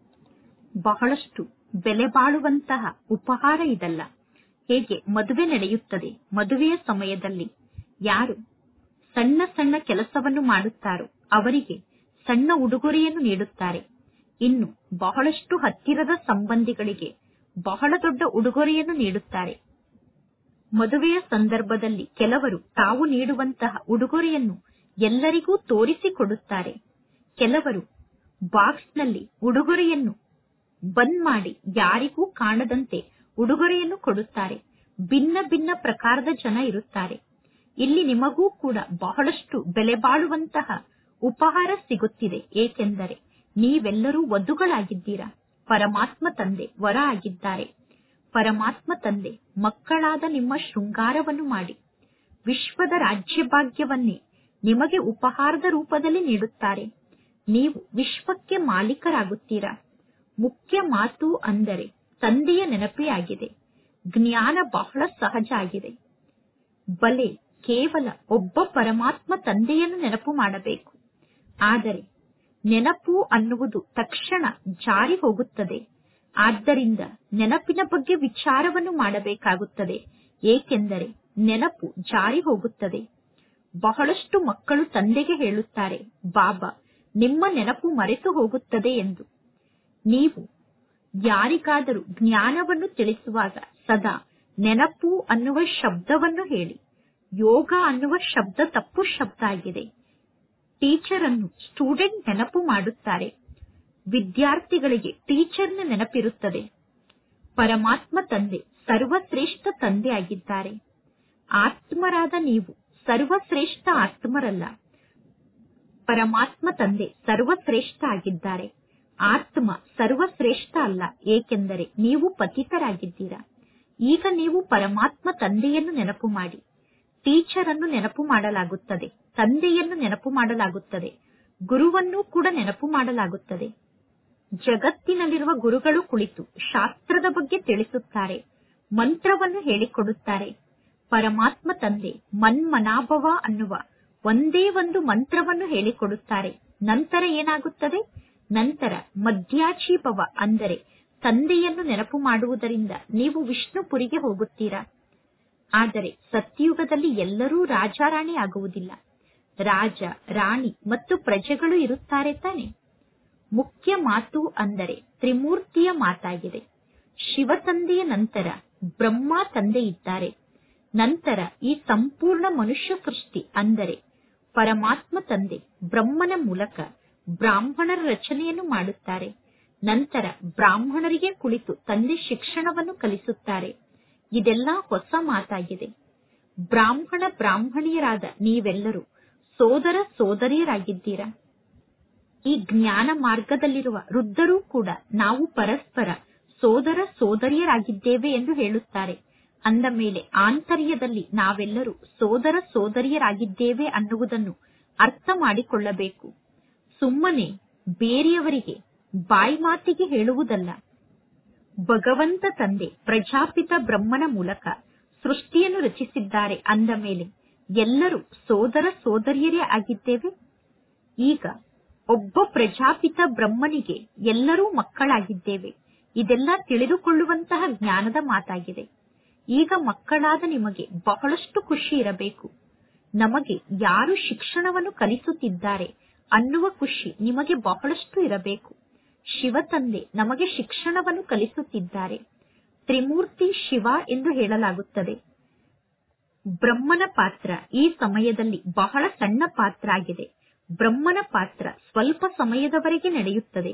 ಬಹಳಷ್ಟು ಬೆಲೆ ಬಾಳುವಂತಹ ಉಪಹಾರ ಇದಲ್ಲ ಹೇಗೆ ಮದುವೆ ನಡೆಯುತ್ತದೆ ಮದುವೆಯ ಸಮಯದಲ್ಲಿ ಯಾರು ಸಣ್ಣ ಸಣ್ಣ ಕೆಲಸವನ್ನು ಮಾಡುತ್ತಾರೋ ಅವರಿಗೆ ಸಣ್ಣ ಉಡುಗೊರೆಯನ್ನು ನೀಡುತ್ತಾರೆ ಇನ್ನು ಬಹಳಷ್ಟು ಹತ್ತಿರದ ಸಂಬಂಧಿಗಳಿಗೆ ಬಹಳ ದೊಡ್ಡ ಉಡುಗೊರೆಯನ್ನು ನೀಡುತ್ತಾರೆ ಮದುವೆಯ ಸಂದರ್ಭದಲ್ಲಿ ಕೆಲವರು ತಾವು ನೀಡುವಂತಹ ಉಡುಗೊರೆಯನ್ನು ಎಲ್ಲರಿಗೂ ತೋರಿಸಿಕೊಡುತ್ತಾರೆ ಕೆಲವರು ಬಾಕ್ಸ್ನಲ್ಲಿ ಉಡುಗೊರೆಯನ್ನು ಬಂದ್ ಮಾಡಿ ಯಾರಿಗೂ ಕಾಣದಂತೆ ಉಡುಗೊರೆಯನ್ನು ಕೊಡುತ್ತಾರೆ ಭಿನ್ನ ಭಿನ್ನ ಪ್ರಕಾರದ ಜನ ಇರುತ್ತಾರೆ ಇಲ್ಲಿ ನಿಮಗೂ ಕೂಡ ಬಹಳಷ್ಟು ಬೆಲೆ ಬಾಳುವಂತಹ ಉಪಹಾರ ಸಿಗುತ್ತಿದೆ ಏಕೆಂದರೆ ನೀವೆಲ್ಲರೂ ವಧುಗಳಾಗಿದ್ದೀರಾ ಪರಮಾತ್ಮ ತಂದೆ ವರ ಆಗಿದ್ದಾರೆ ಪರಮಾತ್ಮ ತಂದೆ ಮಕ್ಕಳಾದ ನಿಮ್ಮ ಶೃಂಗಾರವನ್ನು ಮಾಡಿ ವಿಶ್ವದ ರಾಜ್ಯಭಾಗ್ಯವನ್ನೇ ನಿಮಗೆ ಉಪಹಾರದ ರೂಪದಲ್ಲಿ ನೀಡುತ್ತಾರೆ ನೀವು ವಿಶ್ವಕ್ಕೆ ಮಾಲೀಕರಾಗುತ್ತೀರಾ ಮುಖ್ಯ ಮಾತು ಅಂದರೆ ತಂದೆಯ ನೆನಪೇ ಆಗಿದೆ ಜ್ಞಾನ ಬಹಳ ಸಹಜ ಆಗಿದೆ ಬಲೆ ಕೇವಲ ಒಬ್ಬ ಪರಮಾತ್ಮ ತಂದೆಯನ್ನು ನೆನಪು ಮಾಡಬೇಕು ಆದರೆ ನೆನಪು ಅನ್ನುವುದು ತಕ್ಷಣ ಜಾರಿ ಹೋಗುತ್ತದೆ ಆದ್ದರಿಂದ ನೆನಪಿನ ಬಗ್ಗೆ ವಿಚಾರವನ್ನು ಮಾಡಬೇಕಾಗುತ್ತದೆ ಏಕೆಂದರೆ ನೆನಪು ಜಾರಿ ಹೋಗುತ್ತದೆ ಬಹಳಷ್ಟು ಮಕ್ಕಳು ತಂದೆಗೆ ಹೇಳುತ್ತಾರೆ ಬಾಬಾ ನಿಮ್ಮ ನೆನಪು ಮರೆತು ಹೋಗುತ್ತದೆ ಎಂದು ನೀವು ಯಾರಿಗಾದರೂ ಜ್ಞಾನವನ್ನು ತಿಳಿಸುವಾಗ ಸದಾ ನೆನಪು ಅನ್ನುವ ಶಬ್ದವನ್ನು ಹೇಳಿ ಯೋಗ ಅನ್ನುವ ಶಬ್ದ ತಪ್ಪು ಶಬ್ದ ಆಗಿದೆ ಟೀಚರ್ ಅನ್ನು ಸ್ಟೂಡೆಂಟ್ ನೆನಪು ಮಾಡುತ್ತಾರೆ ವಿದ್ಯಾರ್ಥಿಗಳಿಗೆ ಟೀಚರ್ನ ನೆನಪಿರುತ್ತದೆ ಪರಮಾತ್ಮ ತಂದೆ ಸರ್ವಶ್ರೇಷ್ಠ ತಂದೆ ಆಗಿದ್ದಾರೆ ಆತ್ಮರಾದ ನೀವು ಸರ್ವಶ್ರೇಷ್ಠ ಆತ್ಮರಲ್ಲ ಪರಮಾತ್ಮ ತಂದೆ ಸರ್ವಶ್ರೇಷ್ಠ ಆಗಿದ್ದಾರೆ ಆತ್ಮ ಸರ್ವಶ್ರೇಷ್ಠ ಅಲ್ಲ ಏಕೆಂದರೆ ನೀವು ಪತಿತರಾಗಿದ್ದೀರಾ ಈಗ ನೀವು ಪರಮಾತ್ಮ ತಂದೆಯನ್ನು ನೆನಪು ಮಾಡಿ ಟೀಚರ್ ಅನ್ನು ನೆನಪು ಮಾಡಲಾಗುತ್ತದೆ ತಂದೆಯನ್ನು ನೆನಪು ಮಾಡಲಾಗುತ್ತದೆ ಗುರುವನ್ನು ಕೂಡ ನೆನಪು ಮಾಡಲಾಗುತ್ತದೆ ಜಗತ್ತಿನಲ್ಲಿರುವ ಗುರುಗಳು ಕುಳಿತು ಶಾಸ್ತ್ರದ ಬಗ್ಗೆ ತಿಳಿಸುತ್ತಾರೆ ಮಂತ್ರವನ್ನು ಹೇಳಿಕೊಡುತ್ತಾರೆ ಪರಮಾತ್ಮ ತಂದೆ ಮನ್ಮನಾಭವ ಅನ್ನುವ ಒಂದೇ ಒಂದು ಮಂತ್ರವನ್ನು ಹೇಳಿಕೊಡುತ್ತಾರೆ ನಂತರ ಏನಾಗುತ್ತದೆ ನಂತರ ಮಧ್ಯಾಚೀಭವ ಅಂದರೆ ತಂದೆಯನ್ನು ನೆನಪು ಮಾಡುವುದರಿಂದ ನೀವು ವಿಷ್ಣುಪುರಿಗೆ ಹೋಗುತ್ತೀರಾ ಆದರೆ ಸತ್ಯಯುಗದಲ್ಲಿ ಎಲ್ಲರೂ ರಾಜಾರಾಣಿ ಆಗುವುದಿಲ್ಲ ರಾಜ ರಾಣಿ ಮತ್ತು ಪ್ರಜೆಗಳು ಇರುತ್ತಾರೆ ತಾನೆ ಮುಖ್ಯ ಮಾತು ಅಂದರೆ ತ್ರಿಮೂರ್ತಿಯ ಮಾತಾಗಿದೆ ಶಿವ ತಂದೆಯ ನಂತರ ಬ್ರಹ್ಮ ತಂದೆ ಇದ್ದಾರೆ ನಂತರ ಈ ಸಂಪೂರ್ಣ ಮನುಷ್ಯ ಸೃಷ್ಟಿ ಅಂದರೆ ಪರಮಾತ್ಮ ತಂದೆ ಬ್ರಹ್ಮನ ಮೂಲಕ ಬ್ರಾಹ್ಮಣರ ರಚನೆಯನ್ನು ಮಾಡುತ್ತಾರೆ ನಂತರ ಬ್ರಾಹ್ಮಣರಿಗೆ ಕುಳಿತು ತಂದೆ ಶಿಕ್ಷಣವನ್ನು ಕಲಿಸುತ್ತಾರೆ ಇದೆಲ್ಲ ಹೊಸ ಮಾತಾಗಿದೆ ಬ್ರಾಹ್ಮಣ ಬ್ರಾಹ್ಮಣಿಯರಾದ ನೀವೆಲ್ಲರೂ ಸೋದರ ಸೋದರಿಯರಾಗಿದ್ದೀರಾ ಈ ಜ್ಞಾನ ಮಾರ್ಗದಲ್ಲಿರುವ ವೃದ್ಧರೂ ಕೂಡ ನಾವು ಪರಸ್ಪರ ಸೋದರ ಸೋದರಿಯರಾಗಿದ್ದೇವೆ ಎಂದು ಹೇಳುತ್ತಾರೆ ಅಂದ ಮೇಲೆ ಆಂತರ್ಯದಲ್ಲಿ ನಾವೆಲ್ಲರೂ ಸೋದರ ಸೋದರಿಯರಾಗಿದ್ದೇವೆ ಅನ್ನುವುದನ್ನು ಅರ್ಥ ಮಾಡಿಕೊಳ್ಳಬೇಕು ಸುಮ್ಮನೆ ಬೇರೆಯವರಿಗೆ ಬಾಯಿ ಮಾತಿಗೆ ಹೇಳುವುದಲ್ಲ ಭಗವಂತ ತಂದೆ ಪ್ರಜಾಪಿತ ಬ್ರಹ್ಮನ ಮೂಲಕ ಸೃಷ್ಟಿಯನ್ನು ರಚಿಸಿದ್ದಾರೆ ಅಂದ ಮೇಲೆ ಎಲ್ಲರೂ ಸೋದರ ಸೋದರಿಯರೇ ಆಗಿದ್ದೇವೆ ಈಗ ಒಬ್ಬ ಪ್ರಜಾಪಿತ ಬ್ರಹ್ಮನಿಗೆ ಎಲ್ಲರೂ ಮಕ್ಕಳಾಗಿದ್ದೇವೆ ಇದೆಲ್ಲ ತಿಳಿದುಕೊಳ್ಳುವಂತಹ ಜ್ಞಾನದ ಮಾತಾಗಿದೆ ಈಗ ಮಕ್ಕಳಾದ ನಿಮಗೆ ಬಹಳಷ್ಟು ಖುಷಿ ಇರಬೇಕು ನಮಗೆ ಯಾರು ಶಿಕ್ಷಣವನ್ನು ಕಲಿಸುತ್ತಿದ್ದಾರೆ ಅನ್ನುವ ಖುಷಿ ನಿಮಗೆ ಬಹಳಷ್ಟು ಇರಬೇಕು ಶಿವ ತಂದೆ ನಮಗೆ ಶಿಕ್ಷಣವನ್ನು ಕಲಿಸುತ್ತಿದ್ದಾರೆ ತ್ರಿಮೂರ್ತಿ ಶಿವ ಎಂದು ಹೇಳಲಾಗುತ್ತದೆ ಬ್ರಹ್ಮನ ಪಾತ್ರ ಈ ಸಮಯದಲ್ಲಿ ಬಹಳ ಸಣ್ಣ ಪಾತ್ರ ಆಗಿದೆ ಬ್ರಹ್ಮನ ಪಾತ್ರ ಸ್ವಲ್ಪ ಸಮಯದವರೆಗೆ ನಡೆಯುತ್ತದೆ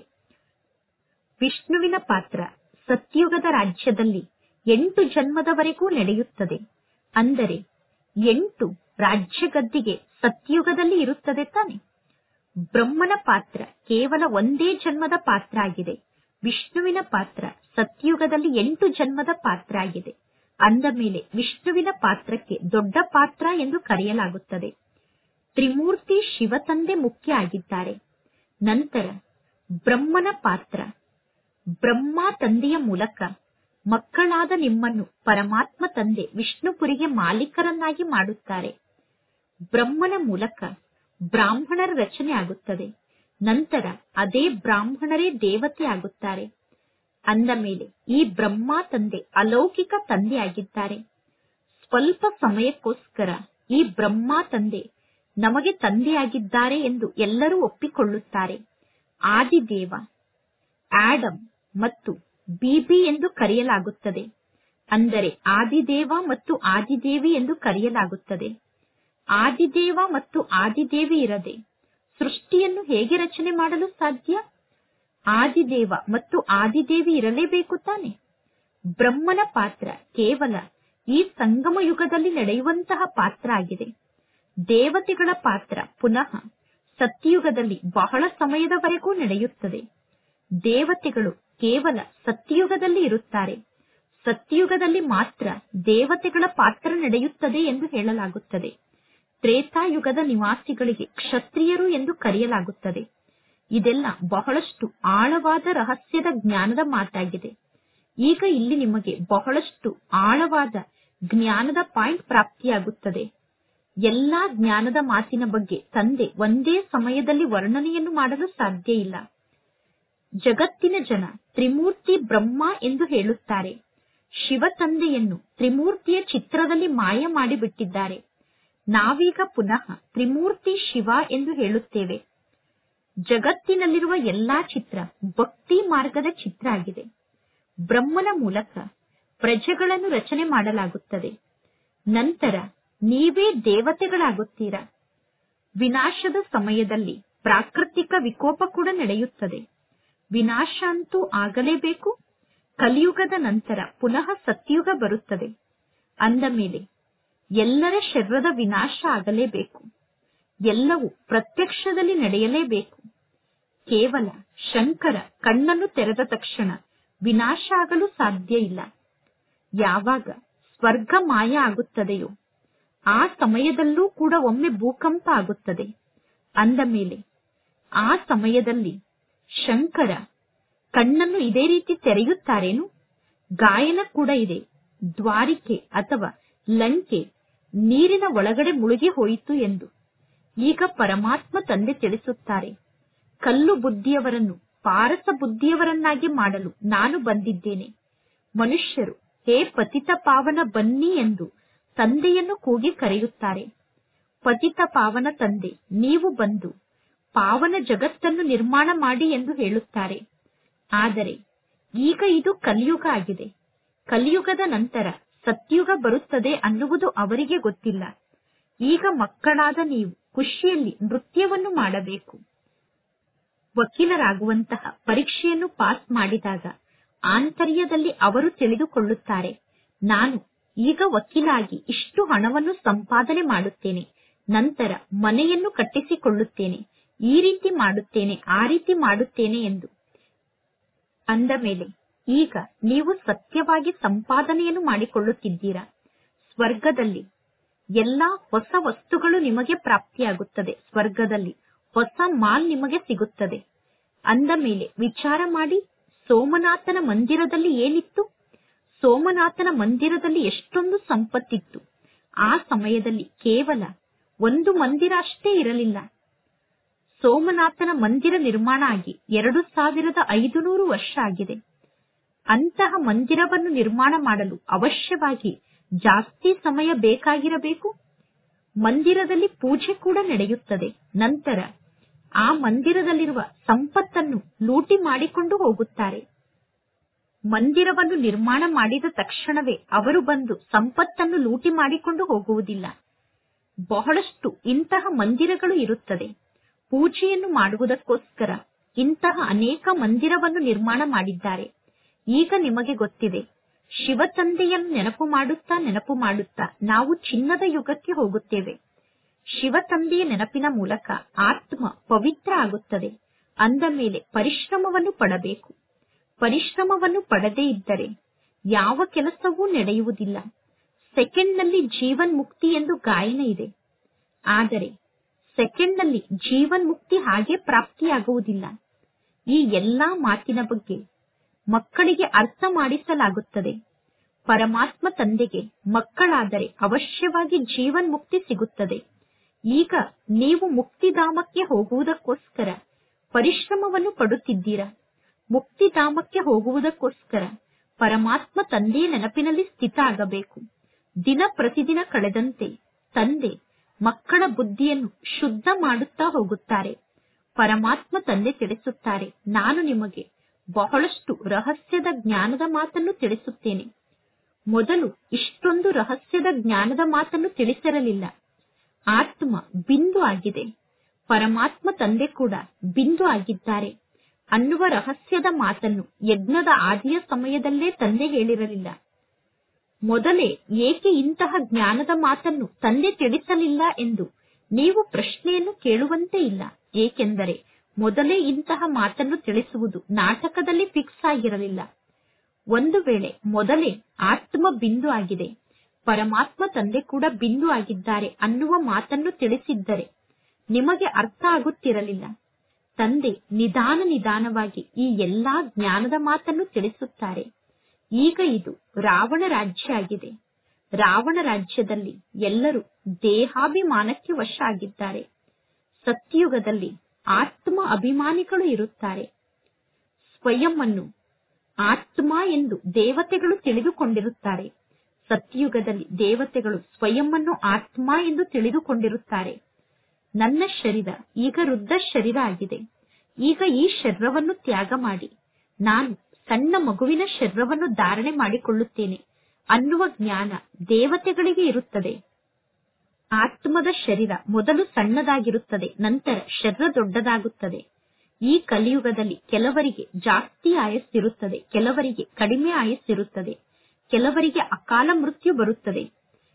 ವಿಷ್ಣುವಿನ ಪಾತ್ರ ಸತ್ಯುಗದ ರಾಜ್ಯದಲ್ಲಿ ಎಂಟು ಜನ್ಮದವರೆಗೂ ನಡೆಯುತ್ತದೆ ಅಂದರೆ ಎಂಟು ರಾಜ್ಯ ಗದ್ದಿಗೆ ಸತ್ಯುಗದಲ್ಲಿ ಇರುತ್ತದೆ ತಾನೆ ಬ್ರಹ್ಮನ ಪಾತ್ರ ಕೇವಲ ಒಂದೇ ಜನ್ಮದ ಪಾತ್ರ ಆಗಿದೆ ವಿಷ್ಣುವಿನ ಪಾತ್ರ ಸತ್ಯುಗದಲ್ಲಿ ಎಂಟು ಜನ್ಮದ ಪಾತ್ರ ಆಗಿದೆ ಅಂದ ಮೇಲೆ ವಿಷ್ಣುವಿನ ಪಾತ್ರಕ್ಕೆ ದೊಡ್ಡ ಪಾತ್ರ ಎಂದು ಕರೆಯಲಾಗುತ್ತದೆ ತ್ರಿಮೂರ್ತಿ ಶಿವ ತಂದೆ ಮುಖ್ಯ ಆಗಿದ್ದಾರೆ ನಂತರ ಬ್ರಹ್ಮನ ಪಾತ್ರ ಬ್ರಹ್ಮ ತಂದೆಯ ಮೂಲಕ ಮಕ್ಕಳಾದ ನಿಮ್ಮನ್ನು ಪರಮಾತ್ಮ ತಂದೆ ವಿಷ್ಣುಪುರಿಗೆ ಮಾಲೀಕರನ್ನಾಗಿ ಮಾಡುತ್ತಾರೆ ಬ್ರಹ್ಮನ ಮೂಲಕ ಬ್ರಾಹ್ಮಣರ ರಚನೆ ಆಗುತ್ತದೆ ನಂತರ ಅದೇ ಬ್ರಾಹ್ಮಣರೇ ದೇವತೆ ಆಗುತ್ತಾರೆ ಅಂದ ಮೇಲೆ ಈ ಬ್ರಹ್ಮ ತಂದೆ ಅಲೌಕಿಕ ತಂದೆ ಆಗಿದ್ದಾರೆ ಸ್ವಲ್ಪ ಸಮಯಕ್ಕೋಸ್ಕರ ಈ ಬ್ರಹ್ಮ ತಂದೆ ನಮಗೆ ತಂದೆಯಾಗಿದ್ದಾರೆ ಎಂದು ಎಲ್ಲರೂ ಒಪ್ಪಿಕೊಳ್ಳುತ್ತಾರೆ ಆದಿದೇವ ಆಡಮ್ ಮತ್ತು ಬಿಬಿ ಎಂದು ಕರೆಯಲಾಗುತ್ತದೆ ಅಂದರೆ ಆದಿದೇವ ಮತ್ತು ಆದಿದೇವಿ ಎಂದು ಕರೆಯಲಾಗುತ್ತದೆ ಆದಿದೇವ ಮತ್ತು ಆದಿದೇವಿ ಇರದೆ ಸೃಷ್ಟಿಯನ್ನು ಹೇಗೆ ರಚನೆ ಮಾಡಲು ಸಾಧ್ಯ ಆದಿದೇವ ಮತ್ತು ಆದಿದೇವಿ ಇರಲೇಬೇಕು ತಾನೆ ಬ್ರಹ್ಮನ ಪಾತ್ರ ಕೇವಲ ಈ ಸಂಗಮ ಯುಗದಲ್ಲಿ ನಡೆಯುವಂತಹ ಪಾತ್ರ ಆಗಿದೆ ದೇವತೆಗಳ ಪಾತ್ರ ಪುನಃ ಸತ್ಯಯುಗದಲ್ಲಿ ಬಹಳ ಸಮಯದವರೆಗೂ ನಡೆಯುತ್ತದೆ ದೇವತೆಗಳು ಕೇವಲ ಸತ್ಯಯುಗದಲ್ಲಿ ಇರುತ್ತಾರೆ ಸತ್ಯಯುಗದಲ್ಲಿ ಮಾತ್ರ ದೇವತೆಗಳ ಪಾತ್ರ ನಡೆಯುತ್ತದೆ ಎಂದು ಹೇಳಲಾಗುತ್ತದೆ ತ್ರೇತಾಯುಗದ ನಿವಾಸಿಗಳಿಗೆ ಕ್ಷತ್ರಿಯರು ಎಂದು ಕರೆಯಲಾಗುತ್ತದೆ ಇದೆಲ್ಲ ಬಹಳಷ್ಟು ಆಳವಾದ ರಹಸ್ಯದ ಜ್ಞಾನದ ಮಾತಾಗಿದೆ ಈಗ ಇಲ್ಲಿ ನಿಮಗೆ ಬಹಳಷ್ಟು ಆಳವಾದ ಜ್ಞಾನದ ಪಾಯಿಂಟ್ ಪ್ರಾಪ್ತಿಯಾಗುತ್ತದೆ ಎಲ್ಲಾ ಜ್ಞಾನದ ಮಾತಿನ ಬಗ್ಗೆ ತಂದೆ ಒಂದೇ ಸಮಯದಲ್ಲಿ ವರ್ಣನೆಯನ್ನು ಮಾಡಲು ಸಾಧ್ಯ ಇಲ್ಲ ಜಗತ್ತಿನ ಜನ ತ್ರಿಮೂರ್ತಿ ಬ್ರಹ್ಮ ಎಂದು ಹೇಳುತ್ತಾರೆ ಶಿವ ತಂದೆಯನ್ನು ತ್ರಿಮೂರ್ತಿಯ ಚಿತ್ರದಲ್ಲಿ ಮಾಯ ಮಾಡಿಬಿಟ್ಟಿದ್ದಾರೆ ನಾವೀಗ ಪುನಃ ತ್ರಿಮೂರ್ತಿ ಶಿವ ಎಂದು ಹೇಳುತ್ತೇವೆ ಜಗತ್ತಿನಲ್ಲಿರುವ ಎಲ್ಲಾ ಚಿತ್ರ ಭಕ್ತಿ ಮಾರ್ಗದ ಚಿತ್ರ ಆಗಿದೆ ಬ್ರಹ್ಮನ ಮೂಲಕ ಪ್ರಜೆಗಳನ್ನು ರಚನೆ ಮಾಡಲಾಗುತ್ತದೆ ನಂತರ ನೀವೇ ದೇವತೆಗಳಾಗುತ್ತೀರಾ ವಿನಾಶದ ಸಮಯದಲ್ಲಿ ಪ್ರಾಕೃತಿಕ ವಿಕೋಪ ಕೂಡ ನಡೆಯುತ್ತದೆ ವಿನಾಶ ಅಂತೂ ಆಗಲೇಬೇಕು ಕಲಿಯುಗದ ನಂತರ ಪುನಃ ಸತ್ಯುಗ ಬರುತ್ತದೆ ಅಂದ ಮೇಲೆ ಎಲ್ಲರ ಶರೀರದ ವಿನಾಶ ಆಗಲೇಬೇಕು ಎಲ್ಲವೂ ಪ್ರತ್ಯಕ್ಷದಲ್ಲಿ ನಡೆಯಲೇಬೇಕು ಕೇವಲ ಶಂಕರ ಕಣ್ಣನ್ನು ತೆರೆದ ತಕ್ಷಣ ವಿನಾಶ ಆಗಲು ಸಾಧ್ಯ ಇಲ್ಲ ಯಾವಾಗ ಸ್ವರ್ಗ ಮಾಯ ಆಗುತ್ತದೆಯೋ ಆ ಸಮಯದಲ್ಲೂ ಕೂಡ ಒಮ್ಮೆ ಭೂಕಂಪ ಆಗುತ್ತದೆ ಅಂದ ಮೇಲೆ ಆ ಸಮಯದಲ್ಲಿ ಶಂಕರ ಕಣ್ಣನ್ನು ಇದೇ ರೀತಿ ತೆರೆಯುತ್ತಾರೇನು ಗಾಯನ ಕೂಡ ಇದೆ ದ್ವಾರಿಕೆ ಅಥವಾ ಲಂಕೆ ನೀರಿನ ಒಳಗಡೆ ಮುಳುಗಿ ಹೋಯಿತು ಎಂದು ಈಗ ಪರಮಾತ್ಮ ತಂದೆ ತಿಳಿಸುತ್ತಾರೆ ಕಲ್ಲು ಬುದ್ಧಿಯವರನ್ನು ಪಾರಸ ಬುದ್ಧಿಯವರನ್ನಾಗಿ ಮಾಡಲು ನಾನು ಬಂದಿದ್ದೇನೆ ಮನುಷ್ಯರು ಹೇ ಪತಿತ ಪಾವನ ಬನ್ನಿ ಎಂದು ತಂದೆಯನ್ನು ಕೂಗಿ ಕರೆಯುತ್ತಾರೆ ಪತಿತ ಪಾವನ ತಂದೆ ನೀವು ಬಂದು ಪಾವನ ಜಗತ್ತನ್ನು ನಿರ್ಮಾಣ ಮಾಡಿ ಎಂದು ಹೇಳುತ್ತಾರೆ ಆದರೆ ಈಗ ಇದು ಕಲಿಯುಗ ಆಗಿದೆ ಕಲಿಯುಗದ ನಂತರ ಸತ್ಯುಗ ಬರುತ್ತದೆ ಅನ್ನುವುದು ಅವರಿಗೆ ಗೊತ್ತಿಲ್ಲ ಈಗ ಮಕ್ಕಳಾದ ನೀವು ಖುಷಿಯಲ್ಲಿ ನೃತ್ಯವನ್ನು ಮಾಡಬೇಕು ವಕೀಲರಾಗುವಂತಹ ಪರೀಕ್ಷೆಯನ್ನು ಪಾಸ್ ಮಾಡಿದಾಗ ಆಂತರ್ಯದಲ್ಲಿ ಅವರು ತಿಳಿದುಕೊಳ್ಳುತ್ತಾರೆ ನಾನು ಈಗ ವಕೀಲಾಗಿ ಇಷ್ಟು ಹಣವನ್ನು ಸಂಪಾದನೆ ಮಾಡುತ್ತೇನೆ ನಂತರ ಮನೆಯನ್ನು ಕಟ್ಟಿಸಿಕೊಳ್ಳುತ್ತೇನೆ ಈ ರೀತಿ ಮಾಡುತ್ತೇನೆ ಆ ರೀತಿ ಮಾಡುತ್ತೇನೆ ಎಂದು ಅಂದ ಮೇಲೆ ಈಗ ನೀವು ಸತ್ಯವಾಗಿ ಸಂಪಾದನೆಯನ್ನು ಮಾಡಿಕೊಳ್ಳುತ್ತಿದ್ದೀರಾ ಸ್ವರ್ಗದಲ್ಲಿ ಎಲ್ಲಾ ಹೊಸ ವಸ್ತುಗಳು ನಿಮಗೆ ಪ್ರಾಪ್ತಿಯಾಗುತ್ತದೆ ಸ್ವರ್ಗದಲ್ಲಿ ಹೊಸ ಮಾಲ್ ನಿಮಗೆ ಸಿಗುತ್ತದೆ ಅಂದ ಮೇಲೆ ವಿಚಾರ ಮಾಡಿ ಸೋಮನಾಥನ ಮಂದಿರದಲ್ಲಿ ಏನಿತ್ತು ಸೋಮನಾಥನ ಮಂದಿರದಲ್ಲಿ ಎಷ್ಟೊಂದು ಸಂಪತ್ತಿತ್ತು ಆ ಸಮಯದಲ್ಲಿ ಕೇವಲ ಒಂದು ಮಂದಿರ ಅಷ್ಟೇ ಇರಲಿಲ್ಲ ಸೋಮನಾಥನ ಮಂದಿರ ನಿರ್ಮಾಣ ಆಗಿ ಎರಡು ಸಾವಿರದ ಐದು ನೂರು ವರ್ಷ ಆಗಿದೆ ಅಂತಹ ಮಂದಿರವನ್ನು ನಿರ್ಮಾಣ ಮಾಡಲು ಅವಶ್ಯವಾಗಿ ಜಾಸ್ತಿ ಸಮಯ ಬೇಕಾಗಿರಬೇಕು ಮಂದಿರದಲ್ಲಿ ಪೂಜೆ ಕೂಡ ನಡೆಯುತ್ತದೆ ನಂತರ ಆ ಮಂದಿರದಲ್ಲಿರುವ ಸಂಪತ್ತನ್ನು ಲೂಟಿ ಮಾಡಿಕೊಂಡು ಹೋಗುತ್ತಾರೆ ಮಂದಿರವನ್ನು ನಿರ್ಮಾಣ ಮಾಡಿದ ತಕ್ಷಣವೇ ಅವರು ಬಂದು ಸಂಪತ್ತನ್ನು ಲೂಟಿ ಮಾಡಿಕೊಂಡು ಹೋಗುವುದಿಲ್ಲ ಬಹಳಷ್ಟು ಇಂತಹ ಮಂದಿರಗಳು ಇರುತ್ತದೆ ಪೂಜೆಯನ್ನು ಮಾಡುವುದಕ್ಕೋಸ್ಕರ ಇಂತಹ ಅನೇಕ ಮಂದಿರವನ್ನು ನಿರ್ಮಾಣ ಮಾಡಿದ್ದಾರೆ ಈಗ ನಿಮಗೆ ಗೊತ್ತಿದೆ ಶಿವ ತಂದೆಯನ್ನು ನೆನಪು ಮಾಡುತ್ತಾ ನೆನಪು ಮಾಡುತ್ತಾ ನಾವು ಚಿನ್ನದ ಯುಗಕ್ಕೆ ಹೋಗುತ್ತೇವೆ ಶಿವ ತಂದೆಯ ನೆನಪಿನ ಮೂಲಕ ಆತ್ಮ ಪವಿತ್ರ ಆಗುತ್ತದೆ ಅಂದ ಮೇಲೆ ಪರಿಶ್ರಮವನ್ನು ಪಡಬೇಕು ಪರಿಶ್ರಮವನ್ನು ಪಡದೇ ಇದ್ದರೆ ಯಾವ ಕೆಲಸವೂ ನಡೆಯುವುದಿಲ್ಲ ಸೆಕೆಂಡ್ನಲ್ಲಿ ಜೀವನ್ ಮುಕ್ತಿ ಎಂದು ಗಾಯನ ಇದೆ ಆದರೆ ಸೆಕೆಂಡ್ನಲ್ಲಿ ಜೀವನ್ ಮುಕ್ತಿ ಹಾಗೆ ಪ್ರಾಪ್ತಿಯಾಗುವುದಿಲ್ಲ ಈ ಎಲ್ಲಾ ಮಾತಿನ ಬಗ್ಗೆ ಮಕ್ಕಳಿಗೆ ಅರ್ಥ ಮಾಡಿಸಲಾಗುತ್ತದೆ ಪರಮಾತ್ಮ ತಂದೆಗೆ ಮಕ್ಕಳಾದರೆ ಅವಶ್ಯವಾಗಿ ಜೀವನ್ ಮುಕ್ತಿ ಸಿಗುತ್ತದೆ ಈಗ ನೀವು ಮುಕ್ತಿಧಾಮಕ್ಕೆ ಹೋಗುವುದಕ್ಕೋಸ್ಕರ ಪರಿಶ್ರಮವನ್ನು ಪಡುತ್ತಿದ್ದೀರಾ ಮುಕ್ತಿಧಾಮಕ್ಕೆ ಹೋಗುವುದಕ್ಕೋಸ್ಕರ ಪರಮಾತ್ಮ ತಂದೆಯ ನೆನಪಿನಲ್ಲಿ ಸ್ಥಿತ ಆಗಬೇಕು ದಿನ ಪ್ರತಿದಿನ ಕಳೆದಂತೆ ತಂದೆ ಮಕ್ಕಳ ಬುದ್ಧಿಯನ್ನು ಶುದ್ಧ ಮಾಡುತ್ತಾ ಹೋಗುತ್ತಾರೆ ಪರಮಾತ್ಮ ತಂದೆ ತಿಳಿಸುತ್ತಾರೆ ನಾನು ನಿಮಗೆ ಬಹಳಷ್ಟು ರಹಸ್ಯದ ಜ್ಞಾನದ ಮಾತನ್ನು ತಿಳಿಸುತ್ತೇನೆ ಮೊದಲು ಇಷ್ಟೊಂದು ರಹಸ್ಯದ ಜ್ಞಾನದ ಮಾತನ್ನು ತಿಳಿಸಿರಲಿಲ್ಲ ಆತ್ಮ ಬಿಂದು ಆಗಿದೆ ಪರಮಾತ್ಮ ತಂದೆ ಕೂಡ ಬಿಂದು ಆಗಿದ್ದಾರೆ ಅನ್ನುವ ರಹಸ್ಯದ ಮಾತನ್ನು ಯಜ್ಞದ ಆದಿಯ ಸಮಯದಲ್ಲೇ ತಂದೆ ಹೇಳಿರಲಿಲ್ಲ ಮೊದಲೇ ಏಕೆ ಇಂತಹ ಜ್ಞಾನದ ಮಾತನ್ನು ತಂದೆ ತಿಳಿಸಲಿಲ್ಲ ಎಂದು ನೀವು ಪ್ರಶ್ನೆಯನ್ನು ಕೇಳುವಂತೆ ಇಲ್ಲ ಏಕೆಂದರೆ ಮೊದಲೇ ಇಂತಹ ಮಾತನ್ನು ತಿಳಿಸುವುದು ನಾಟಕದಲ್ಲಿ ಫಿಕ್ಸ್ ಆಗಿರಲಿಲ್ಲ ಒಂದು ವೇಳೆ ಮೊದಲೇ ಆತ್ಮ ಬಿಂದು ಆಗಿದೆ ಪರಮಾತ್ಮ ತಂದೆ ಕೂಡ ಬಿಂದು ಆಗಿದ್ದಾರೆ ಅನ್ನುವ ಮಾತನ್ನು ತಿಳಿಸಿದ್ದರೆ ನಿಮಗೆ ಅರ್ಥ ಆಗುತ್ತಿರಲಿಲ್ಲ ತಂದೆ ನಿಧಾನ ನಿಧಾನವಾಗಿ ಈ ಎಲ್ಲಾ ಜ್ಞಾನದ ಮಾತನ್ನು ತಿಳಿಸುತ್ತಾರೆ ಈಗ ಇದು ರಾವಣ ರಾಜ್ಯ ಆಗಿದೆ ರಾವಣ ರಾಜ್ಯದಲ್ಲಿ ಎಲ್ಲರೂ ದೇಹಾಭಿಮಾನಕ್ಕೆ ವಶ ಆಗಿದ್ದಾರೆ ಸತ್ಯುಗದಲ್ಲಿ ಆತ್ಮ ಅಭಿಮಾನಿಗಳು ಇರುತ್ತಾರೆ ಸ್ವಯಂ ಅನ್ನು ಆತ್ಮ ಎಂದು ದೇವತೆಗಳು ತಿಳಿದುಕೊಂಡಿರುತ್ತಾರೆ ಸತ್ಯುಗದಲ್ಲಿ ದೇವತೆಗಳು ಸ್ವಯಂ ಅನ್ನು ಆತ್ಮ ಎಂದು ತಿಳಿದುಕೊಂಡಿರುತ್ತಾರೆ ನನ್ನ ಶರೀರ ಈಗ ವೃದ್ಧ ಶರೀರ ಆಗಿದೆ ಈಗ ಈ ಶರೀರವನ್ನು ತ್ಯಾಗ ಮಾಡಿ ನಾನು ಸಣ್ಣ ಮಗುವಿನ ಶರೀರವನ್ನು ಧಾರಣೆ ಮಾಡಿಕೊಳ್ಳುತ್ತೇನೆ ಅನ್ನುವ ಜ್ಞಾನ ದೇವತೆಗಳಿಗೆ ಇರುತ್ತದೆ ಆತ್ಮದ ಶರೀರ ಮೊದಲು ಸಣ್ಣದಾಗಿರುತ್ತದೆ ನಂತರ ಶರೀರ ದೊಡ್ಡದಾಗುತ್ತದೆ ಈ ಕಲಿಯುಗದಲ್ಲಿ ಕೆಲವರಿಗೆ ಜಾಸ್ತಿ ಆಯಸ್ಸಿರುತ್ತದೆ ಕೆಲವರಿಗೆ ಕಡಿಮೆ ಆಯಸ್ಸಿರುತ್ತದೆ ಕೆಲವರಿಗೆ ಅಕಾಲ ಮೃತ್ಯು ಬರುತ್ತದೆ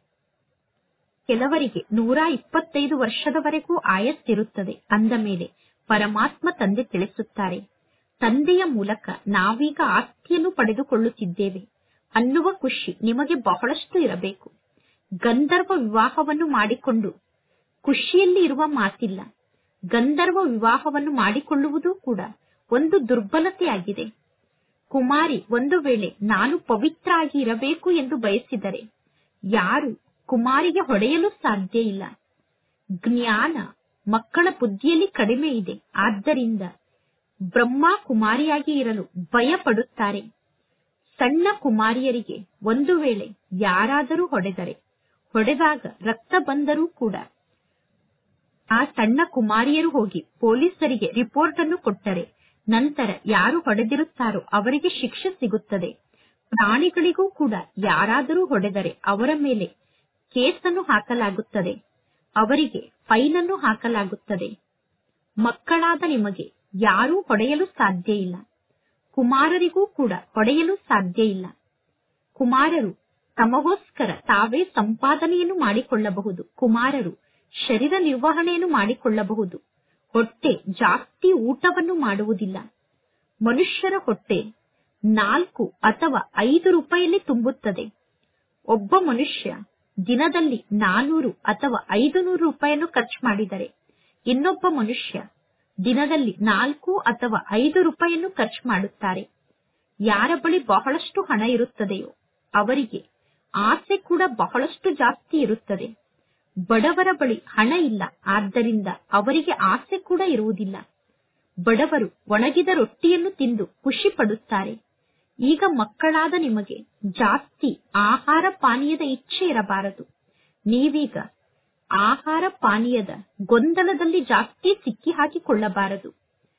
ಕೆಲವರಿಗೆ ನೂರ ಇಪ್ಪತ್ತೈದು ವರ್ಷದವರೆಗೂ ಆಯಸ್ಸಿರುತ್ತದೆ ಅಂದ ಮೇಲೆ ಪರಮಾತ್ಮ ತಂದೆ ತಿಳಿಸುತ್ತಾರೆ ತಂದೆಯ ಮೂಲಕ ನಾವೀಗ ಆಸ್ತಿಯನ್ನು ಪಡೆದುಕೊಳ್ಳುತ್ತಿದ್ದೇವೆ ಅನ್ನುವ ಖುಷಿ ನಿಮಗೆ ಬಹಳಷ್ಟು ಇರಬೇಕು ಗಂಧರ್ವ ವಿವಾಹವನ್ನು ಮಾಡಿಕೊಂಡು ಖುಷಿಯಲ್ಲಿ ಇರುವ ಮಾತಿಲ್ಲ ಗಂಧರ್ವ ವಿವಾಹವನ್ನು ಮಾಡಿಕೊಳ್ಳುವುದು ಕೂಡ ಒಂದು ದುರ್ಬಲತೆಯಾಗಿದೆ ಕುಮಾರಿ ಒಂದು ವೇಳೆ ನಾನು ಪವಿತ್ರ ಆಗಿ ಇರಬೇಕು ಎಂದು ಬಯಸಿದರೆ ಯಾರು ಕುಮಾರಿಗೆ ಹೊಡೆಯಲು ಸಾಧ್ಯ ಇಲ್ಲ ಜ್ಞಾನ ಮಕ್ಕಳ ಬುದ್ಧಿಯಲ್ಲಿ ಕಡಿಮೆ ಇದೆ ಆದ್ದರಿಂದ ಬ್ರಹ್ಮ ಕುಮಾರಿಯಾಗಿ ಇರಲು ಭಯ ಪಡುತ್ತಾರೆ ಸಣ್ಣ ಕುಮಾರಿಯರಿಗೆ ಒಂದು ವೇಳೆ ಯಾರಾದರೂ ಹೊಡೆದರೆ ಹೊಡೆದಾಗ ರಕ್ತ ಬಂದರೂ ಕೂಡ ಆ ಸಣ್ಣ ಕುಮಾರಿಯರು ಹೋಗಿ ಪೊಲೀಸರಿಗೆ ರಿಪೋರ್ಟ್ ಅನ್ನು ಕೊಟ್ಟರೆ ನಂತರ ಯಾರು ಹೊಡೆದಿರುತ್ತಾರೋ ಅವರಿಗೆ ಶಿಕ್ಷೆ ಸಿಗುತ್ತದೆ ಪ್ರಾಣಿಗಳಿಗೂ ಕೂಡ ಯಾರಾದರೂ ಹೊಡೆದರೆ ಅವರ ಮೇಲೆ ಕೇಸನ್ನು ಹಾಕಲಾಗುತ್ತದೆ ಅವರಿಗೆ ಫೈನ್ ಅನ್ನು ಹಾಕಲಾಗುತ್ತದೆ ಮಕ್ಕಳಾದ ನಿಮಗೆ ಯಾರೂ ಹೊಡೆಯಲು ಸಾಧ್ಯ ಇಲ್ಲ ಕುಮಾರರಿಗೂ ಕೂಡ ಹೊಡೆಯಲು ಸಾಧ್ಯ ಇಲ್ಲ ಕುಮಾರರು ತಮಗೋಸ್ಕರ ತಾವೇ ಸಂಪಾದನೆಯನ್ನು ಮಾಡಿಕೊಳ್ಳಬಹುದು ಕುಮಾರರು ಶರೀರ ನಿರ್ವಹಣೆಯನ್ನು ಮಾಡಿಕೊಳ್ಳಬಹುದು ಹೊಟ್ಟೆ ಜಾಸ್ತಿ ಊಟವನ್ನು ಮಾಡುವುದಿಲ್ಲ ಮನುಷ್ಯರ ಹೊಟ್ಟೆ ನಾಲ್ಕು ಅಥವಾ ಐದು ರೂಪಾಯಿಯಲ್ಲಿ ತುಂಬುತ್ತದೆ ಒಬ್ಬ ಮನುಷ್ಯ ದಿನದಲ್ಲಿ ನಾನೂರು ಅಥವಾ ಐದು ನೂರು ರೂಪಾಯಿಯನ್ನು ಖರ್ಚು ಮಾಡಿದರೆ ಇನ್ನೊಬ್ಬ ಮನುಷ್ಯ ದಿನದಲ್ಲಿ ನಾಲ್ಕು ಅಥವಾ ಐದು ರೂಪಾಯಿಯನ್ನು ಖರ್ಚು ಮಾಡುತ್ತಾರೆ ಯಾರ ಬಳಿ ಬಹಳಷ್ಟು ಹಣ ಇರುತ್ತದೆಯೋ ಅವರಿಗೆ ಆಸೆ ಕೂಡ ಬಹಳಷ್ಟು ಜಾಸ್ತಿ ಇರುತ್ತದೆ ಬಡವರ ಬಳಿ ಹಣ ಇಲ್ಲ ಆದ್ದರಿಂದ ಅವರಿಗೆ ಆಸೆ ಕೂಡ ಇರುವುದಿಲ್ಲ ಬಡವರು ಒಣಗಿದ ರೊಟ್ಟಿಯನ್ನು ತಿಂದು ಖುಷಿ ಪಡುತ್ತಾರೆ ಈಗ ಮಕ್ಕಳಾದ ನಿಮಗೆ ಜಾಸ್ತಿ ಆಹಾರ ಪಾನೀಯದ ಇಚ್ಛೆ ಇರಬಾರದು ನೀವೀಗ ಆಹಾರ ಪಾನೀಯದ ಗೊಂದಲದಲ್ಲಿ ಜಾಸ್ತಿ ಸಿಕ್ಕಿ ಹಾಕಿಕೊಳ್ಳಬಾರದು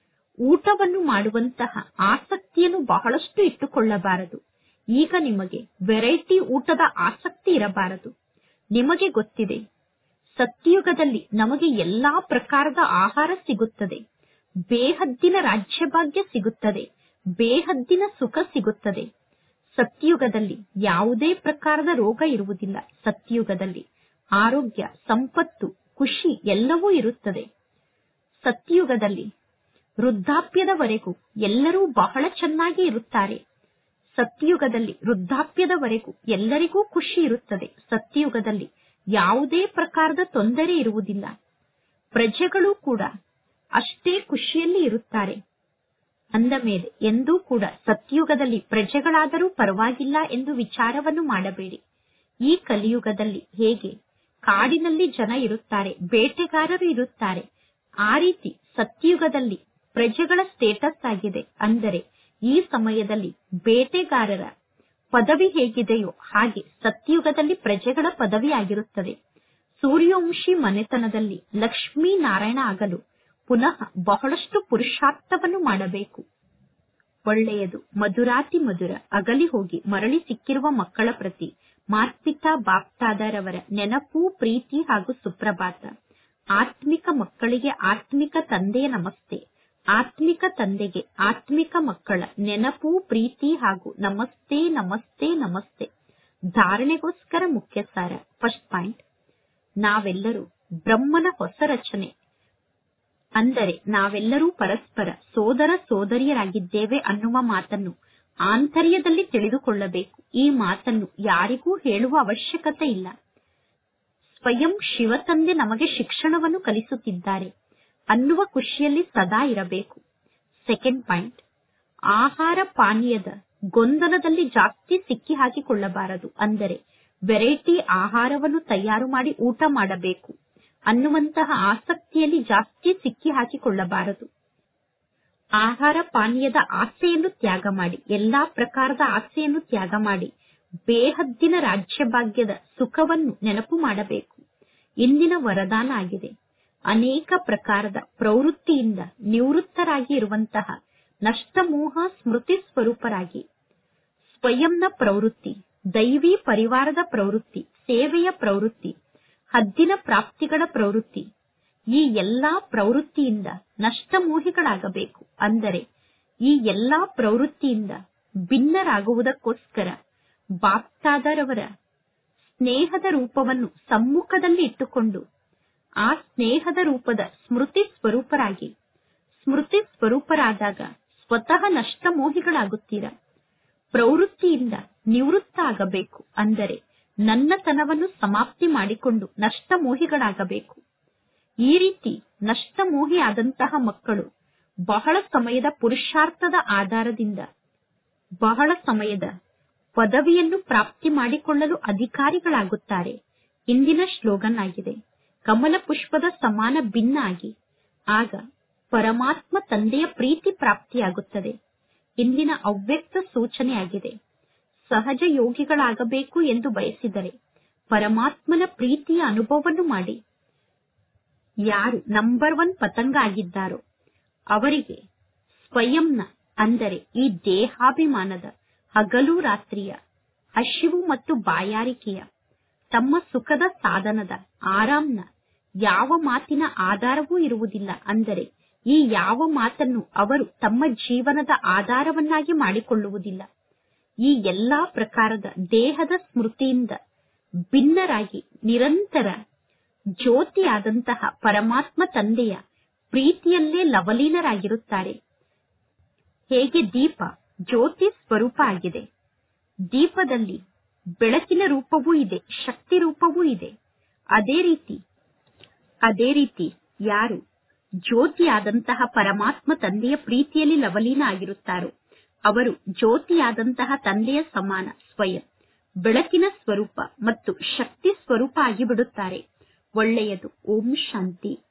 ಊಟವನ್ನು ಮಾಡುವಂತಹ ಆಸಕ್ತಿಯನ್ನು ಬಹಳಷ್ಟು ಇಟ್ಟುಕೊಳ್ಳಬಾರದು ಈಗ ನಿಮಗೆ ವೆರೈಟಿ ಊಟದ ಆಸಕ್ತಿ ಇರಬಾರದು ನಿಮಗೆ ಗೊತ್ತಿದೆ ಸತ್ಯಯುಗದಲ್ಲಿ ನಮಗೆ ಎಲ್ಲಾ ಪ್ರಕಾರದ ಆಹಾರ ಸಿಗುತ್ತದೆ ಬೇಹದ್ದಿನ ರಾಜ್ಯಭಾಗ್ಯ ಸಿಗುತ್ತದೆ ಬೇಹದ್ದಿನ ಸುಖ ಸಿಗುತ್ತದೆ ಸತ್ಯಯುಗದಲ್ಲಿ ಯಾವುದೇ ಪ್ರಕಾರದ ರೋಗ ಇರುವುದಿಲ್ಲ ಸತ್ಯಯುಗದಲ್ಲಿ ಆರೋಗ್ಯ ಸಂಪತ್ತು ಖುಷಿ ಎಲ್ಲವೂ ಇರುತ್ತದೆ ಸತ್ಯಯುಗದಲ್ಲಿ ವೃದ್ಧಾಪ್ಯದವರೆಗೂ ಎಲ್ಲರೂ ಬಹಳ ಚೆನ್ನಾಗಿ ಇರುತ್ತಾರೆ ಸತ್ಯಯುಗದಲ್ಲಿ ವೃದ್ಧಾಪ್ಯದವರೆಗೂ ಎಲ್ಲರಿಗೂ ಖುಷಿ ಇರುತ್ತದೆ ಸತ್ಯಯುಗದಲ್ಲಿ ಯಾವುದೇ ಪ್ರಕಾರದ ತೊಂದರೆ ಇರುವುದಿಲ್ಲ ಪ್ರಜೆಗಳು ಕೂಡ ಅಷ್ಟೇ ಖುಷಿಯಲ್ಲಿ ಇರುತ್ತಾರೆ ಅಂದ ಮೇಲೆ ಎಂದೂ ಕೂಡ ಸತ್ಯಯುಗದಲ್ಲಿ ಪ್ರಜೆಗಳಾದರೂ ಪರವಾಗಿಲ್ಲ ಎಂದು ವಿಚಾರವನ್ನು ಮಾಡಬೇಡಿ ಈ ಕಲಿಯುಗದಲ್ಲಿ ಹೇಗೆ ಕಾಡಿನಲ್ಲಿ ಜನ ಇರುತ್ತಾರೆ ಬೇಟೆಗಾರರು ಇರುತ್ತಾರೆ ಆ ರೀತಿ ಸತ್ಯಯುಗದಲ್ಲಿ ಪ್ರಜೆಗಳ ಸ್ಟೇಟಸ್ ಆಗಿದೆ ಅಂದರೆ ಈ ಸಮಯದಲ್ಲಿ ಬೇಟೆಗಾರರ ಪದವಿ ಹೇಗಿದೆಯೋ ಹಾಗೆ ಸತ್ಯಯುಗದಲ್ಲಿ ಪ್ರಜೆಗಳ ಪದವಿ ಆಗಿರುತ್ತದೆ ಸೂರ್ಯವಂಶಿ ಮನೆತನದಲ್ಲಿ ಲಕ್ಷ್ಮೀ ನಾರಾಯಣ ಆಗಲು ಪುನಃ ಬಹಳಷ್ಟು ಪುರುಷಾರ್ಥವನ್ನು ಮಾಡಬೇಕು ಒಳ್ಳೆಯದು ಮಧುರಾತಿ ಮಧುರ ಅಗಲಿ ಹೋಗಿ ಮರಳಿ ಸಿಕ್ಕಿರುವ ಮಕ್ಕಳ ಪ್ರತಿ ಮಾರ್ಪಿತಾ ಬಾಪ್ತಾದರವರ ನೆನಪು ಪ್ರೀತಿ ಹಾಗೂ ಸುಪ್ರಭಾತ ಆತ್ಮಿಕ ಮಕ್ಕಳಿಗೆ ಆತ್ಮಿಕ ತಂದೆಯ ನಮಸ್ತೆ ಆತ್ಮಿಕ ತಂದೆಗೆ ಆತ್ಮಿಕ ಮಕ್ಕಳ ನೆನಪು ಪ್ರೀತಿ ಹಾಗೂ ನಮಸ್ತೆ ನಮಸ್ತೆ ನಮಸ್ತೆ ಧಾರಣೆಗೋಸ್ಕರ ಮುಖ್ಯ ಸಾರ ಫಸ್ಟ್ ಪಾಯಿಂಟ್ ನಾವೆಲ್ಲರೂ ಬ್ರಹ್ಮನ ಹೊಸ ರಚನೆ ಅಂದರೆ ನಾವೆಲ್ಲರೂ ಪರಸ್ಪರ ಸೋದರ ಸೋದರಿಯರಾಗಿದ್ದೇವೆ ಅನ್ನುವ ಮಾತನ್ನು ಆಂತರ್ಯದಲ್ಲಿ ತಿಳಿದುಕೊಳ್ಳಬೇಕು ಈ ಮಾತನ್ನು ಯಾರಿಗೂ ಹೇಳುವ ಅವಶ್ಯಕತೆ ಇಲ್ಲ ಸ್ವಯಂ ಶಿವತಂದೆ ನಮಗೆ ಶಿಕ್ಷಣವನ್ನು ಕಲಿಸುತ್ತಿದ್ದಾರೆ ಅನ್ನುವ ಖುಷಿಯಲ್ಲಿ ಸದಾ ಇರಬೇಕು ಸೆಕೆಂಡ್ ಪಾಯಿಂಟ್ ಆಹಾರ ಪಾನೀಯದ ಗೊಂದಲದಲ್ಲಿ ಜಾಸ್ತಿ ಸಿಕ್ಕಿ ಹಾಕಿಕೊಳ್ಳಬಾರದು ಅಂದರೆ ವೆರೈಟಿ ಆಹಾರವನ್ನು ತಯಾರು ಮಾಡಿ ಊಟ ಮಾಡಬೇಕು ಅನ್ನುವಂತಹ ಆಸಕ್ತಿಯಲ್ಲಿ ಜಾಸ್ತಿ ಸಿಕ್ಕಿ ಹಾಕಿಕೊಳ್ಳಬಾರದು ಆಹಾರ ಪಾನೀಯದ ಆಸೆಯನ್ನು ತ್ಯಾಗ ಮಾಡಿ ಎಲ್ಲಾ ಪ್ರಕಾರದ ಆಸೆಯನ್ನು ತ್ಯಾಗ ಮಾಡಿ ಬೇಹದ್ದಿನ ರಾಜ್ಯಭಾಗ್ಯದ ಸುಖವನ್ನು ನೆನಪು ಮಾಡಬೇಕು ಇಂದಿನ ವರದಾನ ಆಗಿದೆ ಅನೇಕ ಪ್ರಕಾರದ ಪ್ರವೃತ್ತಿಯಿಂದ ನಿವೃತ್ತರಾಗಿ ಇರುವಂತಹ ನಷ್ಟಮೋಹ ಸ್ಮೃತಿ ಸ್ವರೂಪರಾಗಿ ಸ್ವಯಂನ ಪ್ರವೃತ್ತಿ ದೈವಿ ಪರಿವಾರದ ಪ್ರವೃತ್ತಿ ಸೇವೆಯ ಪ್ರವೃತ್ತಿ ಹದ್ದಿನ ಪ್ರಾಪ್ತಿಗಳ ಪ್ರವೃತ್ತಿ ಈ ಎಲ್ಲಾ ಪ್ರವೃತ್ತಿಯಿಂದ ನಷ್ಟಮೋಹಿಗಳಾಗಬೇಕು ಅಂದರೆ ಈ ಎಲ್ಲಾ ಪ್ರವೃತ್ತಿಯಿಂದ ಭಿನ್ನರಾಗುವುದಕ್ಕೋಸ್ಕರ ಬಾಪ್ತಾದರವರ ಸ್ನೇಹದ ರೂಪವನ್ನು ಸಮ್ಮುಖದಲ್ಲಿ ಇಟ್ಟುಕೊಂಡು ಆ ಸ್ನೇಹದ ರೂಪದ ಸ್ಮೃತಿ ಸ್ವರೂಪರಾಗಿ ಸ್ಮೃತಿ ಸ್ವರೂಪರಾದಾಗ ಸ್ವತಃ ನಷ್ಟಮೋಹಿಗಳಾಗುತ್ತೀರಾ ಪ್ರವೃತ್ತಿಯಿಂದ ನಿವೃತ್ತ ಆಗಬೇಕು ಅಂದರೆ ನನ್ನತನವನ್ನು ಸಮಾಪ್ತಿ ಮಾಡಿಕೊಂಡು ನಷ್ಟಮೋಹಿಗಳಾಗಬೇಕು ಈ ರೀತಿ ನಷ್ಟಮೋಹಿ ಆದಂತಹ ಮಕ್ಕಳು ಬಹಳ ಸಮಯದ ಪುರುಷಾರ್ಥದ ಆಧಾರದಿಂದ ಬಹಳ ಸಮಯದ ಪದವಿಯನ್ನು ಪ್ರಾಪ್ತಿ ಮಾಡಿಕೊಳ್ಳಲು ಅಧಿಕಾರಿಗಳಾಗುತ್ತಾರೆ ಇಂದಿನ ಶ್ಲೋಗನ್ ಆಗಿದೆ ಕಮಲ ಪುಷ್ಪದ ಸಮಾನ ಭಿನ್ನ ಆಗಿ ಆಗ ಪರಮಾತ್ಮ ತಂದೆಯ ಪ್ರೀತಿ ಪ್ರಾಪ್ತಿಯಾಗುತ್ತದೆ ಇಂದಿನ ಅವ್ಯಕ್ತ ಸೂಚನೆಯಾಗಿದೆ ಸಹಜ ಯೋಗಿಗಳಾಗಬೇಕು ಎಂದು ಬಯಸಿದರೆ ಪರಮಾತ್ಮನ ಪ್ರೀತಿಯ ಅನುಭವವನ್ನು ಮಾಡಿ ಯಾರು ನಂಬರ್ ಒನ್ ಪತಂಗ ಆಗಿದ್ದಾರೋ ಅವರಿಗೆ ಸ್ವಯಂನ ಅಂದರೆ ಈ ದೇಹಾಭಿಮಾನದ ಹಗಲು ರಾತ್ರಿಯ ಹಸಿವು ಮತ್ತು ಬಾಯಾರಿಕೆಯ ತಮ್ಮ ಸುಖದ ಸಾಧನದ ಆರಾಮ್ನ ಯಾವ ಮಾತಿನ ಆಧಾರವೂ ಇರುವುದಿಲ್ಲ ಅಂದರೆ ಈ ಯಾವ ಮಾತನ್ನು ಅವರು ತಮ್ಮ ಜೀವನದ ಆಧಾರವನ್ನಾಗಿ ಮಾಡಿಕೊಳ್ಳುವುದಿಲ್ಲ ಈ ಎಲ್ಲಾ ಪ್ರಕಾರದ ದೇಹದ ಸ್ಮೃತಿಯಿಂದ ಭಿನ್ನರಾಗಿ ನಿರಂತರ ಜ್ಯೋತಿಯಾದಂತಹ ಪರಮಾತ್ಮ ತಂದೆಯ ಪ್ರೀತಿಯಲ್ಲೇ ಲವಲೀನರಾಗಿರುತ್ತಾರೆ ಹೇಗೆ ದೀಪ ಜ್ಯೋತಿ ಸ್ವರೂಪ ಆಗಿದೆ ದೀಪದಲ್ಲಿ ಬೆಳಕಿನ ರೂಪವೂ ಇದೆ ಶಕ್ತಿ ರೂಪವೂ ಇದೆ ಅದೇ ರೀತಿ ಅದೇ ರೀತಿ ಯಾರು ಜ್ಯೋತಿಯಾದಂತಹ ಪರಮಾತ್ಮ ತಂದೆಯ ಪ್ರೀತಿಯಲ್ಲಿ ಲವಲೀನ ಆಗಿರುತ್ತಾರೋ ಅವರು ಜ್ಯೋತಿಯಾದಂತಹ ತಂದೆಯ ಸಮಾನ ಸ್ವಯಂ ಬೆಳಕಿನ ಸ್ವರೂಪ ಮತ್ತು ಶಕ್ತಿ ಸ್ವರೂಪ ಆಗಿಬಿಡುತ್ತಾರೆ ಒಳ್ಳೆಯದು ಓಂ ಶಾಂತಿ